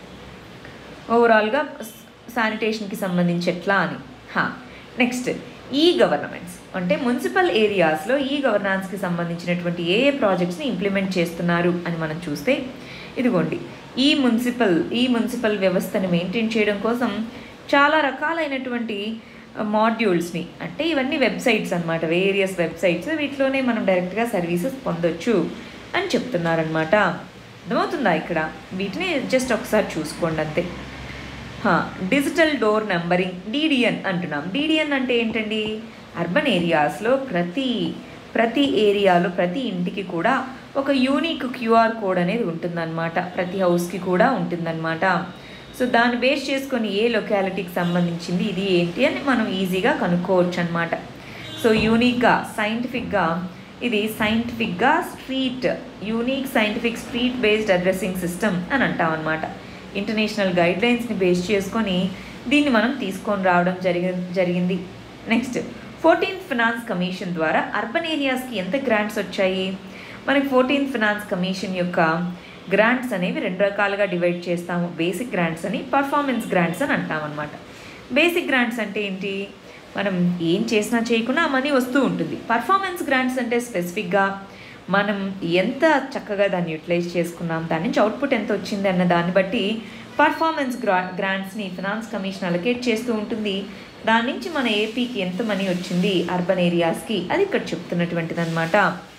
ఓవరాల్గా శానిటేషన్కి సంబంధించి ఎట్లా అని హా నెక్స్ట్ ఈ గవర్నమెంట్స్ అంటే మున్సిపల్ ఏరియాస్లో ఈ గవర్నాన్స్కి సంబంధించినటువంటి ఏ ఏ ప్రాజెక్ట్స్ని ఇంప్లిమెంట్ చేస్తున్నారు అని మనం చూస్తే ఇదిగోండి ఈ మున్సిపల్ ఈ మున్సిపల్ వ్యవస్థను మెయింటైన్ చేయడం కోసం చాలా రకాలైనటువంటి మాడ్యూల్స్ని అంటే ఇవన్నీ వెబ్సైట్స్ అన్నమాట వేరియస్ వెబ్సైట్స్ వీటిలోనే మనం డైరెక్ట్గా సర్వీసెస్ పొందొచ్చు అని చెప్తున్నారనమాట అర్థమవుతుందా ఇక్కడ వీటిని జస్ట్ ఒకసారి చూసుకోండి అంతే హా, డిజిటల్ డోర్ నెంబరింగ్ డీడిఎన్ అంటున్నాం డీడిఎన్ అంటే ఏంటండి అర్బన్ ఏరియాస్లో ప్రతి ప్రతి ఏరియాలో ప్రతి ఇంటికి కూడా ఒక యూనిక్ క్యూఆర్ కోడ్ అనేది ఉంటుందన్నమాట ప్రతి హౌస్కి కూడా ఉంటుందన్నమాట సో దాన్ని బేస్ చేసుకొని ఏ లొకాలిటీకి సంబంధించింది ఇది ఏంటి అని మనం ఈజీగా కనుక్కోవచ్చు అనమాట సో యూనిక్గా సైంటిఫిక్గా ఇది సైంటిఫిక్గా street unique scientific street based addressing system అని అంటాం అనమాట ఇంటర్నేషనల్ గైడ్లైన్స్ని బేస్ చేసుకొని దీన్ని మనం తీసుకొని రావడం జరిగి జరిగింది నెక్స్ట్ ఫోర్టీన్త్ ఫినాన్స్ కమిషన్ ద్వారా అర్బన్ ఏరియాస్కి ఎంత గ్రాంట్స్ వచ్చాయి మనకి ఫోర్టీన్త్ ఫినాన్స్ కమిషన్ యొక్క గ్రాంట్స్ అనేవి రెండు రకాలుగా డివైడ్ చేస్తాము బేసిక్ గ్రాంట్స్ అని పర్ఫార్మెన్స్ గ్రాంట్స్ అని అంటాం అనమాట బేసిక్ గ్రాంట్స్ అంటే ఏంటి మనం ఏం చేసినా చేయకుండా ఆ మనీ వస్తూ ఉంటుంది పర్ఫార్మెన్స్ గ్రాంట్స్ అంటే స్పెసిఫిక్గా మనం ఎంత చక్కగా దాన్ని యూటిలైజ్ చేసుకున్నాం దాని నుంచి అవుట్పుట్ ఎంత వచ్చింది అన్న దాన్ని బట్టి పర్ఫార్మెన్స్ గ్రా గ్రాంట్స్ని ఫినాన్స్ కమిషన్ అలొకేట్ చేస్తూ ఉంటుంది దాని నుంచి మన ఏపీకి ఎంత మనీ వచ్చింది అర్బన్ ఏరియాస్కి అది ఇక్కడ చెప్తున్నటువంటిది అనమాట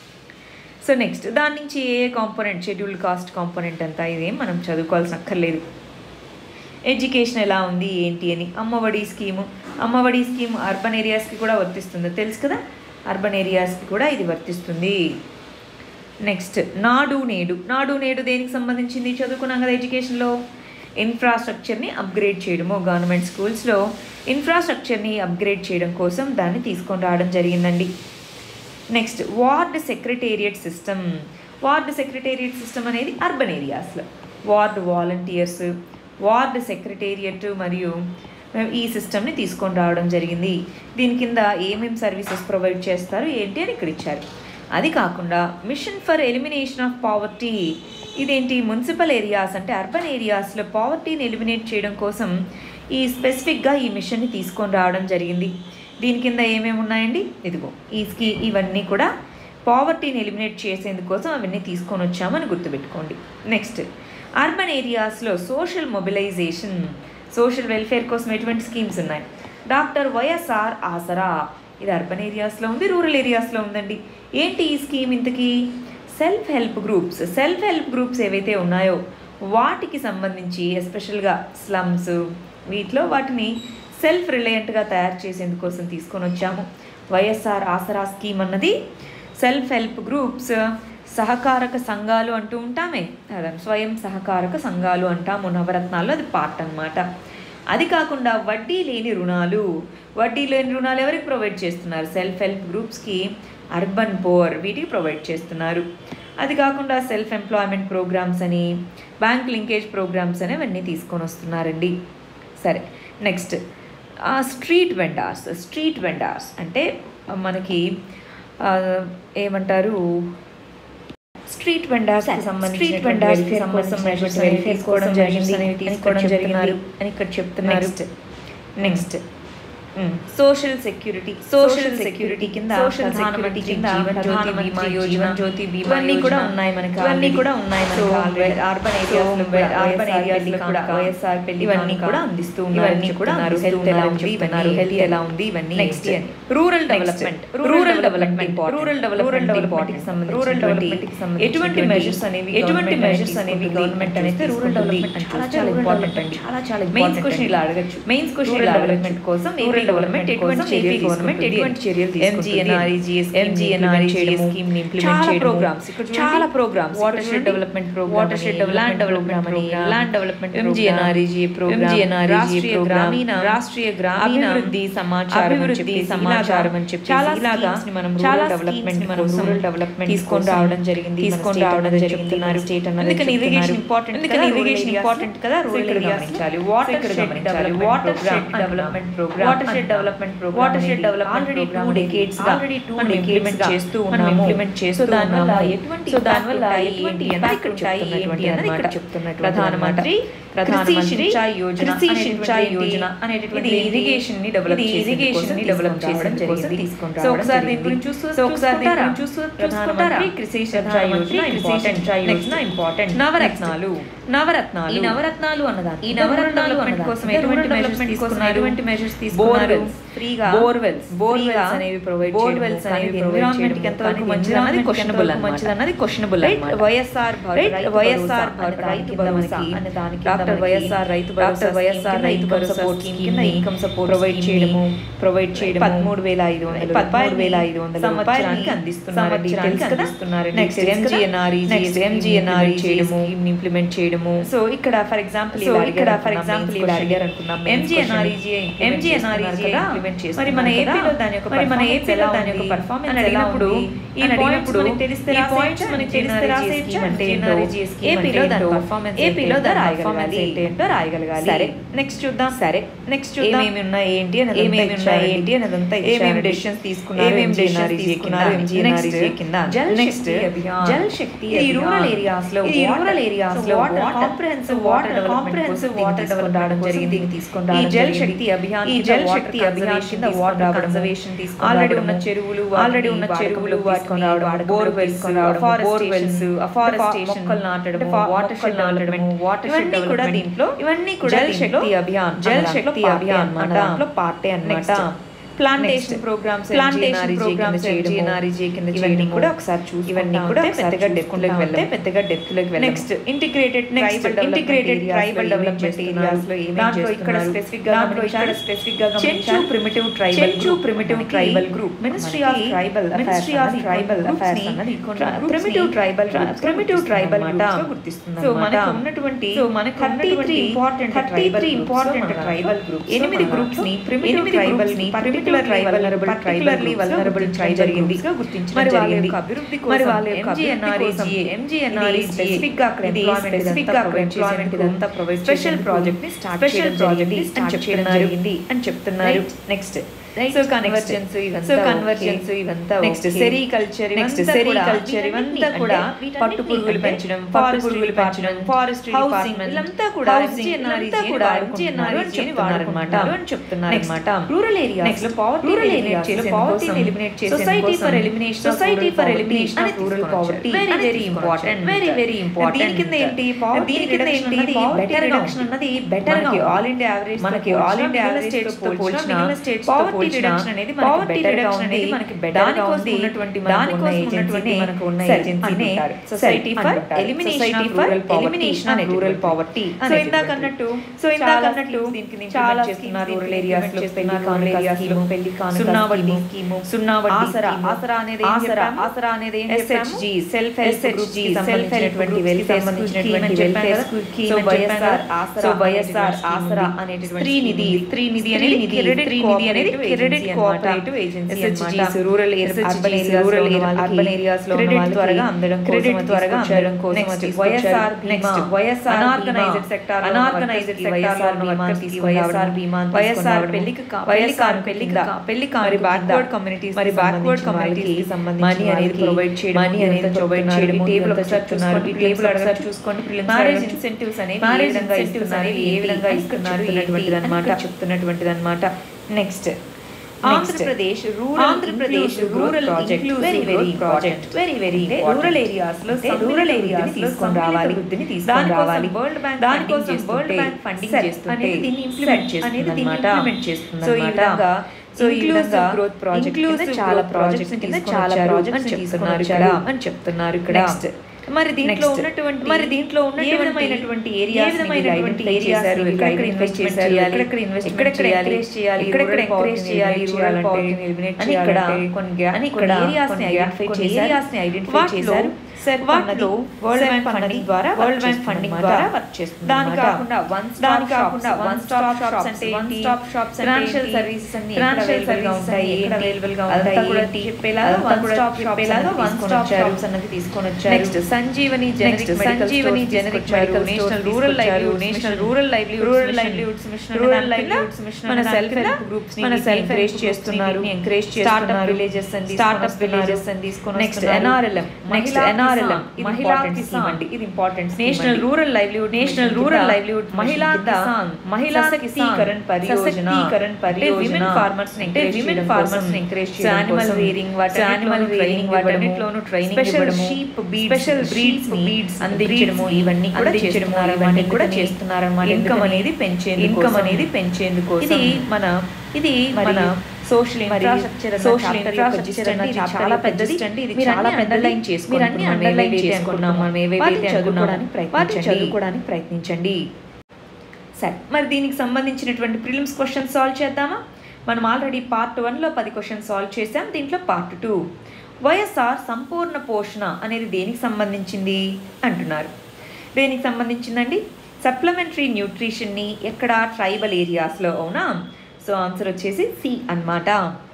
సో నెక్స్ట్ దాని నుంచి ఏ ఏ కాంపోనెంట్ షెడ్యూల్డ్ కాస్ట్ కాంపోనెంట్ అంతా ఇదేం మనం చదువుకోవాల్సిన అక్కర్లేదు ఎడ్యుకేషన్ ఎలా ఉంది ఏంటి అని Ammavodi scheme Ammavodi scheme urban ఏరియాస్కి కూడా వర్తిస్తుంది తెలుసు కదా అర్బన్ ఏరియాస్కి కూడా ఇది వర్తిస్తుంది నెక్స్ట్ నాడు నేడు నాడు నేడు దేనికి సంబంధించింది చదువుకున్నాం కదా ఎడ్యుకేషన్లో ఇన్ఫ్రాస్ట్రక్చర్ని అప్గ్రేడ్ చేయడము గవర్నమెంట్ స్కూల్స్లో ఇన్ఫ్రాస్ట్రక్చర్ని అప్గ్రేడ్ చేయడం కోసం దాన్ని తీసుకొని రావడం జరిగిందండి next ward secretariat system ward secretariat system అనేది అర్బన్ ఏరియాస్లో వార్డ్ వాలంటీర్స్ వార్డ్ సెక్రటేరియట్ మరియు ఈ సిస్టమ్ని తీసుకొని రావడం జరిగింది దీని కింద ఏమేమి సర్వీసెస్ ప్రొవైడ్ చేస్తారు ఏంటి అని ఇక్కడ ఇచ్చారు అది కాకుండా mission for elimination of poverty ఇదేంటి మున్సిపల్ ఏరియాస్ అంటే అర్బన్ ఏరియాస్లో పావర్టీని ఎలిమినేట్ చేయడం కోసం ఈ స్పెసిఫిక్గా ఈ మిషన్ని తీసుకొని రావడం జరిగింది దీని కింద ఏమేమి ఉన్నాయండి ఇదిగో ఈ స్కీ ఇవన్నీ కూడా పావర్టీని ఎలిమినేట్ చేసేందుకోసం అవన్నీ తీసుకొని వచ్చామని గుర్తుపెట్టుకోండి నెక్స్ట్ అర్బన్ ఏరియాస్లో సోషల్ మొబిలైజేషన్ సోషల్ వెల్ఫేర్ కోసం ఎటువంటి స్కీమ్స్ ఉన్నాయి డాక్టర్ వైఎస్ఆర్ ఆసరా ఇది అర్బన్ ఏరియాస్లో ఉంది రూరల్ ఏరియాస్లో ఉందండి ఏంటి ఈ స్కీమ్ ఇంతకీ self help groups self help groups ఏవైతే ఉన్నాయో వాటికి సంబంధించి ఎస్పెషల్గా స్లమ్స్ వీటిలో వాటిని సెల్ఫ్ రిలయంట్గా తయారు చేసేందుకోసం తీసుకొని వచ్చాము వైఎస్ఆర్ ఆసరా స్కీమ్ అన్నది సెల్ఫ్ హెల్ప్ గ్రూప్స్ సహకారక సంఘాలు అంటూ ఉంటామే అదే స్వయం సహకారక సంఘాలు అంటాము నవరత్నాల్లో అది పార్ట్ అన్నమాట అది కాకుండా వడ్డీ లేని రుణాలు వడ్డీ లేని రుణాలు ఎవరికి ప్రొవైడ్ చేస్తున్నారు సెల్ఫ్ హెల్ప్ గ్రూప్స్కి అర్బన్ పోర్ వీటికి ప్రొవైడ్ చేస్తున్నారు అది కాకుండా సెల్ఫ్ ఎంప్లాయ్మెంట్ ప్రోగ్రామ్స్ అని బ్యాంక్ లింకేజ్ ప్రోగ్రామ్స్ అని అవన్నీ తీసుకొని వస్తున్నారండి సరే next street vendors street vendors అంటే మనకి ఆ, ఏమంటారు స్ట్రీట్ వెండర్స్ స్ట్రీట్ వెండర్స్ కోసం వెరిఫై తీసుకోవడం జరిగింది అని తీసుకోవడం జరిగినారు అని ఇక్కడ చెప్తున్నారు next social security social security కింద సోషల్ సెక్యూరిటీ కింద జీవన్ జ్యోతి బీమా యోజన జ్యోతి బీమా ఇవన్నీ కూడా ఉన్నాయి మనకి ఇవన్నీ కూడా ఉన్నాయి మనకి అర్బన్ ఏరియాస్ అర్బన్ ఏరియాస్ కూడా వైఎస్ఆర్ పెళ్లి ఇవన్నీ కూడా అందిస్తూ ఉన్నారు ఇవన్నీ కూడా హెల్త్ ఎలా ఉంది ఇవన్నీ హెల్త్ ఎలా ఉంది ఇవన్నీ next rural development rural development rural development important rural development కి సంబంధించి ఎటువంటి మెజర్స్ అనేవి ఎటువంటి మెజర్స్ అనేవి గవర్నమెంట్ అనేది రూరల్ డెవలప్మెంట్ చాలా చాలా ఇంపార్టెంట్ అండి చాలా చాలా మెయిన్స్ క్వశ్చన్ ఇలా అడగచ్చు మెయిన్స్ క్వశ్చన్ ఇలా డెవలప్మెంట్ కోసం రూరల్ డెవలప్మెంట్ ఎటువంటి చర్యలు గవర్నమెంట్ ఎటువంటి చర్యలు ఎంజీఎన్ఆర్ఈజీఎస్ ఎంజీఎన్ఆర్ఈజీఎస్ స్కీమ్ ని ఇంప్లిమెంట్ చేయడం ప్రోగ్రామ్స్ ఇక్కడ చాలా programmes watershed development programme watershed land development అని land development MGNREG programme MGNREG గ్రామీణ రాష్ట్రీయ గ్రామీణ అభివృద్ధి సమాచారం అభివృద్ధి సమాచారం అని చెప్పి చాలా ఇలాగా మనం చాలా డెవలప్మెంట్ మనం రూరల్ డెవలప్మెంట్ తీసుకొని రావడం జరిగింది తీసుకొని రావడం జరిగింది స్టేట్ అన్నది ఎందుకని ఇరిగేషన్ ఇంపార్టెంట్ ఎందుకని ఇరిగేషన్ ఇంపార్టెంట్ కదా రూరల్ గమనించాలి watershed development watershed development programme watershed development programme watershed development already two decades already two implement చేస్తూ ఉన్నాము ఇంప్లిమెంట్ చేస్తూ దానివల్ల ఎటువంటి సో దానివల్ల ఎటువంటి ఇంపాక్ట్ ఉంటాయి ఏంటి అన్నది ఇక్కడ చెప్తున్నట్టు ప్రధానమంత్రి ప్రధానమంత్రి సించాయ్ యోజన కృషి సించాయ్ యోజన అనేటటువంటి ఇరిగేషన్ ని డెవలప్ ఇరిగేషన్ ని డెవలప్ చేయడం జరిగింది సో ఒకసారి దీని గురించి చూస్తూ సో ఒకసారి దీని గురించి చూస్తూ ప్రధానమంత్రి కృషి సించాయ్ యోజన ఇంపార్టెంట్ యోజన ఇంపార్టెంట్ నవరత్నాలు నవరత్నాలు ఈ నవరత్నాలు అన్నదాన్ని ఈ నవరత్నాలు అన్నదాని కోసం ఎటువంటి మెజర్స్ తీసుకున్నారు ఎటువంటి మెజర్స్ తీసుకున్నారు ఫ్రీగా బోర్వెల్స్ బోర్వెల్స్ అనేవి ప్రొవైడ్ బోర్వెల్స్ అనేవి ఎన్విరాన్మెంట్ కి ఎంతవరకు మంచిది అన్నది క్వశ్చనబుల్ మంచిది అన్నది క్వశ్చనబుల్ వైఎస్ఆర్ వైఎస్ఆర్ రైతు భరోసా అనే దానికి డాక్టర్ వైఎస్ఆర్ రైతు doctor YSR Rythu Bharosa support scheme కింద ఇన్కమ్ సపోర్ట్ ప్రొవైడ్ చేయడము ప్రొవైడ్ చేయడం పదమూడు వేల ఐదు వందలు పదమూడు వేల ఐదు వందల సంవత్సరానికి అందిస్తున్నారు తెలుసు కదా నెక్స్ట్ ఎంజిఎన్ఆర్ఈ నెక్స్ట్ ఎంజిఎన్ఆర్ఈ చేయడము ఇంప్లిమెంట్ చేయడము సో ఇక్కడ ఫర్ ఎగ్జాంపుల్ సో ఇక్కడ ఫర్ ఎగ్జాంపుల్ ఇలా అడిగారు అనుకున్నాం ఎంజిఎన్ఆర్ఈజీ ఎంజిఎన్ఆర్ఈజీ ఇంప్లిమెంట్ చేసి మరి మన ఏపీలో దాని యొక్క మరి మన ఏపీలో దాని యొక్క పర్ఫార్మెన్స్ అడిగినప్పుడు ఈ పాయింట్స్ మనకి తెలిస్తే ఈ పాయింట్స్ మనకి తెలిస్తే రాసేయచ్చు అంటే ఏంటో ఏపీలో దాని పర్ఫార్మెన్స్ ఏపీలో దాని పర్ఫార్మెన్స్ ఏంటో రాయగలగాలి సరే నెక్స్ట్ చూద్దాం సరే నెక్స్ట్ చూద్దాం ఏమేమి ఉన్నాయి ఏంటి అని ఏమేమి ఉన్నాయి ఏంటి అని అదంతా ఏమేమి డెసిషన్స్ తీసుకున్నారు ఏమేమి డెసిషన్స్ తీసుకున్నారు ఎంజిఎన్ఆర్ఈజీ కింద జల్ నెక్స్ట్ జల్ శక్తి ఈ రూరల్ ఏరియాస్ లో ఈ రూరల్ ఏరియాస్ లో water comprehensive water comprehensive water develop రావడం జరిగింది తీసుకొని ఈ జల్ శక్తి అభియాన్ ఈ జల్ శక్తి అభియాన్ కింద వాటర్ కన్జర్వేషన్ తీసుకొని ఆల్రెడీ ఉన్న చెరువులు ఆల్రెడీ ఉన్న చెరువులు తీసుకొని రావడం బోర్వెల్స్ ఫారెస్టేషన్స్ అఫారెస్టేషన్ మొక్కలు నాటడం వాటర్ షెడ్ నాటడం వాటర్ షెడ్ కూడా దీంట్లో ఇవన్నీ కూడా జల్ శక్తి అభియాన్ జల్ శక్తి అభియాన్ మన దాంట్లో పార్టే అన్నమాట plantation programmes plantation programmes NGNREG కింద ఇవన్నీ కూడా ఒకసారి చూసి ఇవన్నీ కూడా పెద్దగా డెప్త్ లోకి వెళ్తే పెద్దగా డెప్త్ లోకి వెళ్ళాలి next integrated next integrated tribal development areas లో ఏమేం దాంట్లో ఇక్కడ స్పెసిఫిక్ గా దాంట్లో ఇక్కడ స్పెసిఫిక్ గా Chenchu primitive tribal Chenchu primitive tribal group ministry of tribal ministry of tribal affairs అన్నది ప్రిమిటివ్ ట్రైబల్ ప్రిమిటివ్ ట్రైబల్ గుర్తిస్తుంది సో మనకు ఉన్నటువంటి సో మనకు thirty three important thirty three important tribal group ఎనిమిది గ్రూప్స్ ని ప్రిమిటివ్ ట్రైబల్ ని పర్టికులర్ ట్రైబల్ పర్టికులర్లీ వల్నరబుల్ ట్రై జరిగింది గుర్తించడం జరిగింది అభివృద్ధి మరి వాళ్ళ యొక్క ఎంజిఎన్ఆర్ఈజీ ఎంజిఎన్ఆర్ఈ స్పెసిఫిక్ గా అక్కడ స్పెసిఫిక్ గా ఎంప్లాయ్మెంట్ ఇదంతా ప్రొవైడ్ స్పెషల్ ప్రాజెక్ట్ ని స్టార్ట్ స్పెషల్ ప్రాజెక్ట్ ని స్టార్ట్ చేయడం జరిగింది అని చెప్తున్నారు next so convergence so convergence ఇవంతా నెక్స్ట్ సెరికల్చర్ నెక్స్ట్ సెరికల్చర్ ఇవంతా కూడా పట్టు పురుగులు పెంచడం పట్టు పురుగులు పెంచడం ఫారెస్ట్రీ డిపార్ట్మెంట్ ఇదంతా కూడా ఎంజిఎన్ఆర్ఈజీ కూడా ఎంజిఎన్ఆర్ఈజీ వాడారన్నమాట అని చెప్తున్నారు అన్నమాట రూరల్ ఏరియాస్ లో పవర్టీ రూరల్ ఏరియాస్ లో పవర్టీని ఎలిమినేట్ చేసే society for elimination society for elimination of rural poverty very very important very very important దీని కింద ఏంటి దీని కింద ఏంటి బెటర్ రిడక్షన్ అన్నది బెటర్ గా ఆల్ ఇండియా యావరేజ్ మనకి ఆల్ ఇండియా యావరేజ్ స్టేట్స్ తో పోల్చిన మిగిలిన స్టేట్స్ తో పోల్చినా రిడక్షన్ అనేది మనకి poverty better గా reduction ఉంది. అనేది మనకి better గా దానికోసం ఉంది. ఉన్నటువంటి మనకు దానికోసం ఉన్న ఉన్నటువంటి agency మనకు ఉన్న self ఏజెన్సీనే అంటుంటారు. సొసైటీ ఫర్ అంటుంటారు. Elimination Society of for rural poverty elimination of అనేటువంటిది. rural poverty సో ఇందాక అన్నట్టు సో ఇందాక అన్నట్టు చాలా చేస్తున్నారు రూరల్ ఏరియాస్ లో పెళ్లి కానుక ఏరియాస్ లో పెళ్లి కానుక సున్నా వడ్డీ స్కీము సున్నా వడ్డీ ఆసరా ఆసరా అనేది ఆసరా ఆసరా అనేది SHG self help groups self help welfare సంబంధించినటువంటి welfare so YSR Aasara so YSR Aasara అనేటువంటి స్త్రీ నిధి స్త్రీ నిధి అనేది క్రెడిట్ నిధి అనేది క్రెడిట్ కోఆపరేటివ్ ఏజెన్సీ ఎస్హెచ్జిస్ rural urban areas rural urban areas లో క్రెడిట్ త్వరగా అందడం క్రెడిట్ త్వరగా అందడం కోసం next YSR next YSR unorganised sector unorganised YSR Bima YSR Bima YSR పెళ్లికి వైఎస్ఆర్ పెళ్లికి పెళ్లి మరి బ్యాక్వర్డ్ కమ్యూనిటీస్ మరి బ్యాక్వర్డ్ కమ్యూనిటీస్ సంబంధించి మనీ అనేది ప్రొవైడ్ చేయడం మనీ అనేది ప్రొవైడ్ చేయడం టేబుల్ ఒకసారి చూస్తున్నారు టేబుల్ ఒకసారి చూసుకోండి మ్యారేజ్ ఇన్సెంటివ్స్ అనేవి ఏ విధంగా ఇస్తున్నారు ఏ విధంగా ఇస్తున్నారు చెప్తున్నటువంటిది అనమాట చెప్తున్నటువంటిది అనమాట next Andhra Pradesh rural Andhra Pradesh rural project very very project very very rural areas లో రూరల్ ఏరియాస్ లో తీసుకొని రావాలి వృద్ధిని తీసుకొని రావాలి వరల్డ్ బ్యాంక్ దానికోసం వరల్డ్ బ్యాంక్ ఫండింగ్ చేస్తుంటే అనేది దీన్ని ఇంప్లిమెంట్ చేస్తుంది అనమాట ఇంప్లిమెంట్ చేస్తుంది సో ఈ విధంగా సో ఈ విధంగా గ్రోత్ ప్రాజెక్ట్ కింద చాలా ప్రాజెక్ట్స్ కింద చాలా ప్రాజెక్ట్స్ తీసుకున్నారు ఇక్కడ అని చెప్తున్నారు ఇక్కడ నెక్స్ట్ మరి దీంట్లో ఉన్నటువంటి మరి దీంట్లో ఉన్నటువంటి ఏరియా విధమైనటువంటి ఏరియాస్ ఎక్కడ ఇన్వెస్ట్ చేశారు ఎక్కడ ఇన్వెస్ట్ ఎక్కడ ఎంకరేజ్ చేయాలి ఎక్కడ ఎంకరేజ్ చేయాలి రూరల్ పావర్టీని ఎలిమినేట్ చేయాలి ఇక్కడ కొన్ని అని ఇక్కడ ఏరియాస్ ని ఐడెంటిఫై చేశారు ఏరియాస్ ని ఐడెంటిఫై చేశారు వాటిలో వరల్డ్ బ్యాంక్ ఫండింగ్ ద్వారా వరల్డ్ బ్యాంక్ ఫండింగ్ ద్వారా వర్క్ చేస్తుంది దాని కాకుండా వన్ దాని కాకుండా వన్ స్టాప్ షాప్స్ అంటే one stop shops financial services అన్ని ఫైనాన్షియల్ సర్వీసెస్ ఉంటాయి ఎక్కడ అవైలబుల్ గా ఉంటాయి కూడా చెప్పేలాగా one stop shops one stop shops అన్నది తీసుకొని వచ్చారు next Sanjeevani generic Sanjeevani generic medical national rural livelihood national rural livelihood rural livelihoods mission rural livelihoods mission మన సెల్ఫ్ హెల్ప్ గ్రూప్స్ మన సెల్ఫ్ ఎంకరేజ్ చేస్తున్నారు ఎంకరేజ్ చేస్తున్నారు villages and startup villages and తీసుకొని next NRLM next NRLM Mahila Kisan ఇది important national rural livelihood national rural livelihood Mahila Kisan Mahila Sashaktikaran Pariyojana Pariyojana women farmers అంటే women farmers encourage చేయడం animal rearing వాటి animal rearing వాటన్నిటిలోనూ training ఇవ్వడం షీప్ స్పెషల్ బ్రీడ్స్ బీడ్స్ అందించడము ఇవన్నీ కూడా చేస్తున్నారు ఇవన్నీ కూడా చేస్తున్నారు అన్నమాట ఇన్కమ్ అనేది పెంచేందుకు ఇన్కమ్ అనేది పెంచేందుకు ఇది మన ఇది మన సోషల్ ఇన్ఫ్రాస్ట్రక్చర్ సోషల్ ఇన్ఫ్రాస్ట్రక్చర్ అనేది చాలా పెద్దది అండి ఇది చాలా పెద్ద లైన్ చేసుకుని మీరు అన్ని అండర్లైన్ చేసుకున్నాం మనం ఏవైతే చదువుకోవడానికి ప్రయత్నించండి చదువుకోవడానికి ప్రయత్నించండి సరే మరి దీనికి సంబంధించినటువంటి ప్రిలిమ్స్ క్వశ్చన్ సాల్వ్ చేద్దామా మనం ఆల్రెడీ పార్ట్ వన్లో పది క్వశ్చన్ సాల్వ్ చేసాం దీంట్లో పార్ట్ టూ వైఎస్ఆర్ సంపూర్ణ పోషణ అనేది దేనికి సంబంధించింది అంటున్నారు దేనికి సంబంధించిందండి సప్లిమెంటరీ న్యూట్రిషన్ని ఎక్కడ ట్రైబల్ ఏరియాస్లో అవునా సో ఆన్సర్ వచ్చేసి సి అన్నమాట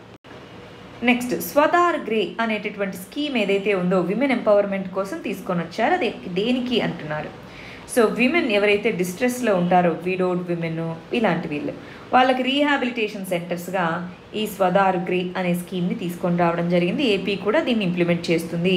నెక్స్ట్ స్వదార్ గ్రే అనేటటువంటి స్కీమ్ ఏదైతే ఉందో విమెన్ ఎంపవర్మెంట్ కోసం తీసుకొని వచ్చారో అది దేనికి అంటున్నారు సో విమెన్ ఎవరైతే డిస్ట్రెస్లో ఉంటారో విడోడ్ విమెన్ ఇలాంటి వీళ్ళు వాళ్ళకి రీహాబిలిటేషన్ సెంటర్స్గా ఈ స్వదార్ గ్రే అనే స్కీమ్ని తీసుకొని రావడం జరిగింది ఏపీ కూడా దీన్ని ఇంప్లిమెంట్ చేస్తుంది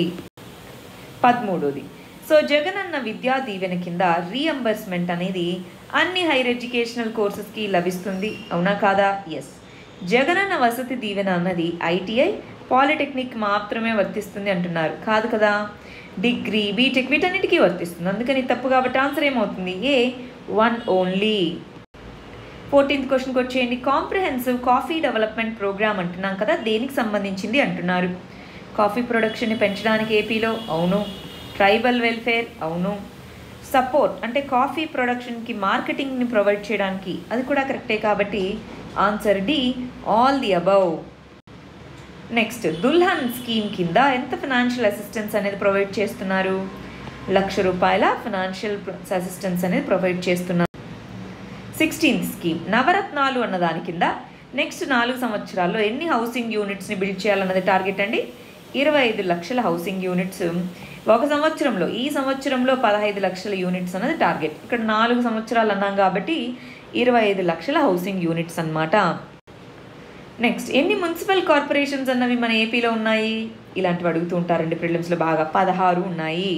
పదమూడోది సో జగనన్న విద్యా దీవెన కింద రీఎంబర్స్మెంట్ అనేది అన్ని హైయర్ ఎడ్యుకేషనల్ కోర్సెస్కి లభిస్తుంది అవునా కాదా ఎస్ జగనన్న వసతి దీవెన అన్నది ఐటీఐ పాలిటెక్నిక్ మాత్రమే వర్తిస్తుంది అంటున్నారు కాదు కదా డిగ్రీ బీటెక్ వీటన్నిటికీ వర్తిస్తుంది అందుకని తప్పు కాబట్టి ఆన్సర్ ఏమవుతుంది ఏ వన్ ఓన్లీ ఫోర్టీన్త్ క్వశ్చన్కి వచ్చేయండి కాంప్రిహెన్సివ్ కాఫీ డెవలప్మెంట్ ప్రోగ్రామ్ అంటున్నాం కదా దేనికి సంబంధించింది అంటున్నారు కాఫీ ప్రొడక్షన్ని పెంచడానికి ఏపీలో అవును ట్రైబల్ వెల్ఫేర్ అవును సపోర్ట్ అంటే కాఫీ ప్రొడక్షన్కి మార్కెటింగ్ని ప్రొవైడ్ చేయడానికి అది కూడా కరెక్టే కాబట్టి answer D all the above next Dulhan scheme కింద ఎంత ఫినాన్షియల్ అసిస్టెన్స్ అనేది ప్రొవైడ్ చేస్తున్నారు లక్ష రూపాయల ఫినాన్షియల్ అసిస్టెన్స్ అనేది ప్రొవైడ్ చేస్తున్నారు సిక్స్టీన్త్ స్కీమ్ నవరత్నాలు అన్న దాని కింద నెక్స్ట్ నాలుగు సంవత్సరాల్లో ఎన్ని హౌసింగ్ యూనిట్స్ని బిల్డ్ చేయాలన్నది టార్గెట్ అండి ఇరవై ఐదు లక్షల హౌసింగ్ యూనిట్స్ ఒక సంవత్సరంలో ఈ సంవత్సరంలో పదహైదు లక్షల యూనిట్స్ అన్నది టార్గెట్ ఇక్కడ నాలుగు సంవత్సరాలు అన్నాం కాబట్టి ఇరవై ఐదు లక్షల హౌసింగ్ యూనిట్స్ అన్నమాట నెక్స్ట్ ఎన్ని మున్సిపల్ కార్పొరేషన్స్ అన్నవి మన ఏపీలో ఉన్నాయి ఇలాంటివి అడుగుతూ ఉంటారండి ప్రిలిమ్స్లో బాగా పదహారు ఉన్నాయి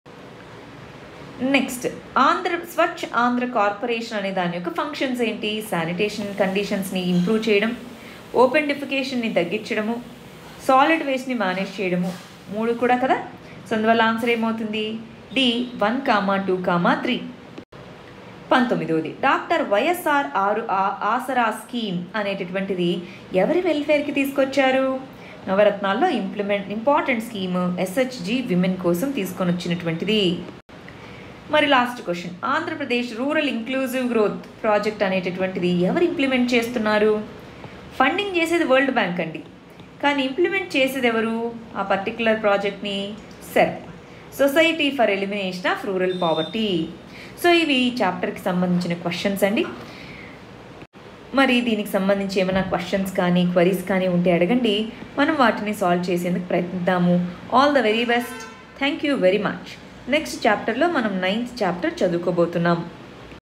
నెక్స్ట్ ఆంధ్ర స్వచ్ఛ ఆంధ్ర కార్పొరేషన్ అనే దాని యొక్క ఫంక్షన్స్ ఏంటి శానిటేషన్ కండిషన్స్ని ఇంప్రూవ్ చేయడం ఓపెన్ డిఫికేషన్ని తగ్గించడము సాలిడ్ వేస్ట్ని మేనేజ్ చేయడము మూడు కూడా కదా సో అందువల్ల ఆన్సర్ ఏమవుతుంది D one comma two comma three పంతొమ్మిదవది డాక్టర్ వైఎస్ఆర్ ఆరు ఆ- ఆసరా స్కీమ్ అనేటటువంటిది ఎవరి వెల్ఫేర్కి తీసుకొచ్చారు నవరత్నాల్లో implement important scheme SHG women కోసం తీసుకొని వచ్చినటువంటిది మరి last question Andhra Pradesh rural inclusive growth project అనేటటువంటిది ఎవరు ఇంప్లిమెంట్ చేస్తున్నారు ఫండింగ్ చేసేది వరల్డ్ బ్యాంక్ అండి కానీ ఇంప్లిమెంట్ చేసేది ఎవరు ఆ పర్టికులర్ ప్రాజెక్ట్ని SERP society for elimination of rural poverty so ఇవి ఈ చాప్టర్కి సంబంధించిన క్వశ్చన్స్ అండి మరి దీనికి సంబంధించి ఏమైనా క్వశ్చన్స్ కానీ క్వరీస్ కానీ ఉంటే అడగండి మనం వాటిని సాల్వ్ చేసేందుకు ప్రయత్నిద్దాము all the very best thank you very much next చాప్టర్లో మనం నైన్త్ చాప్టర్ చదువుకోబోతున్నాం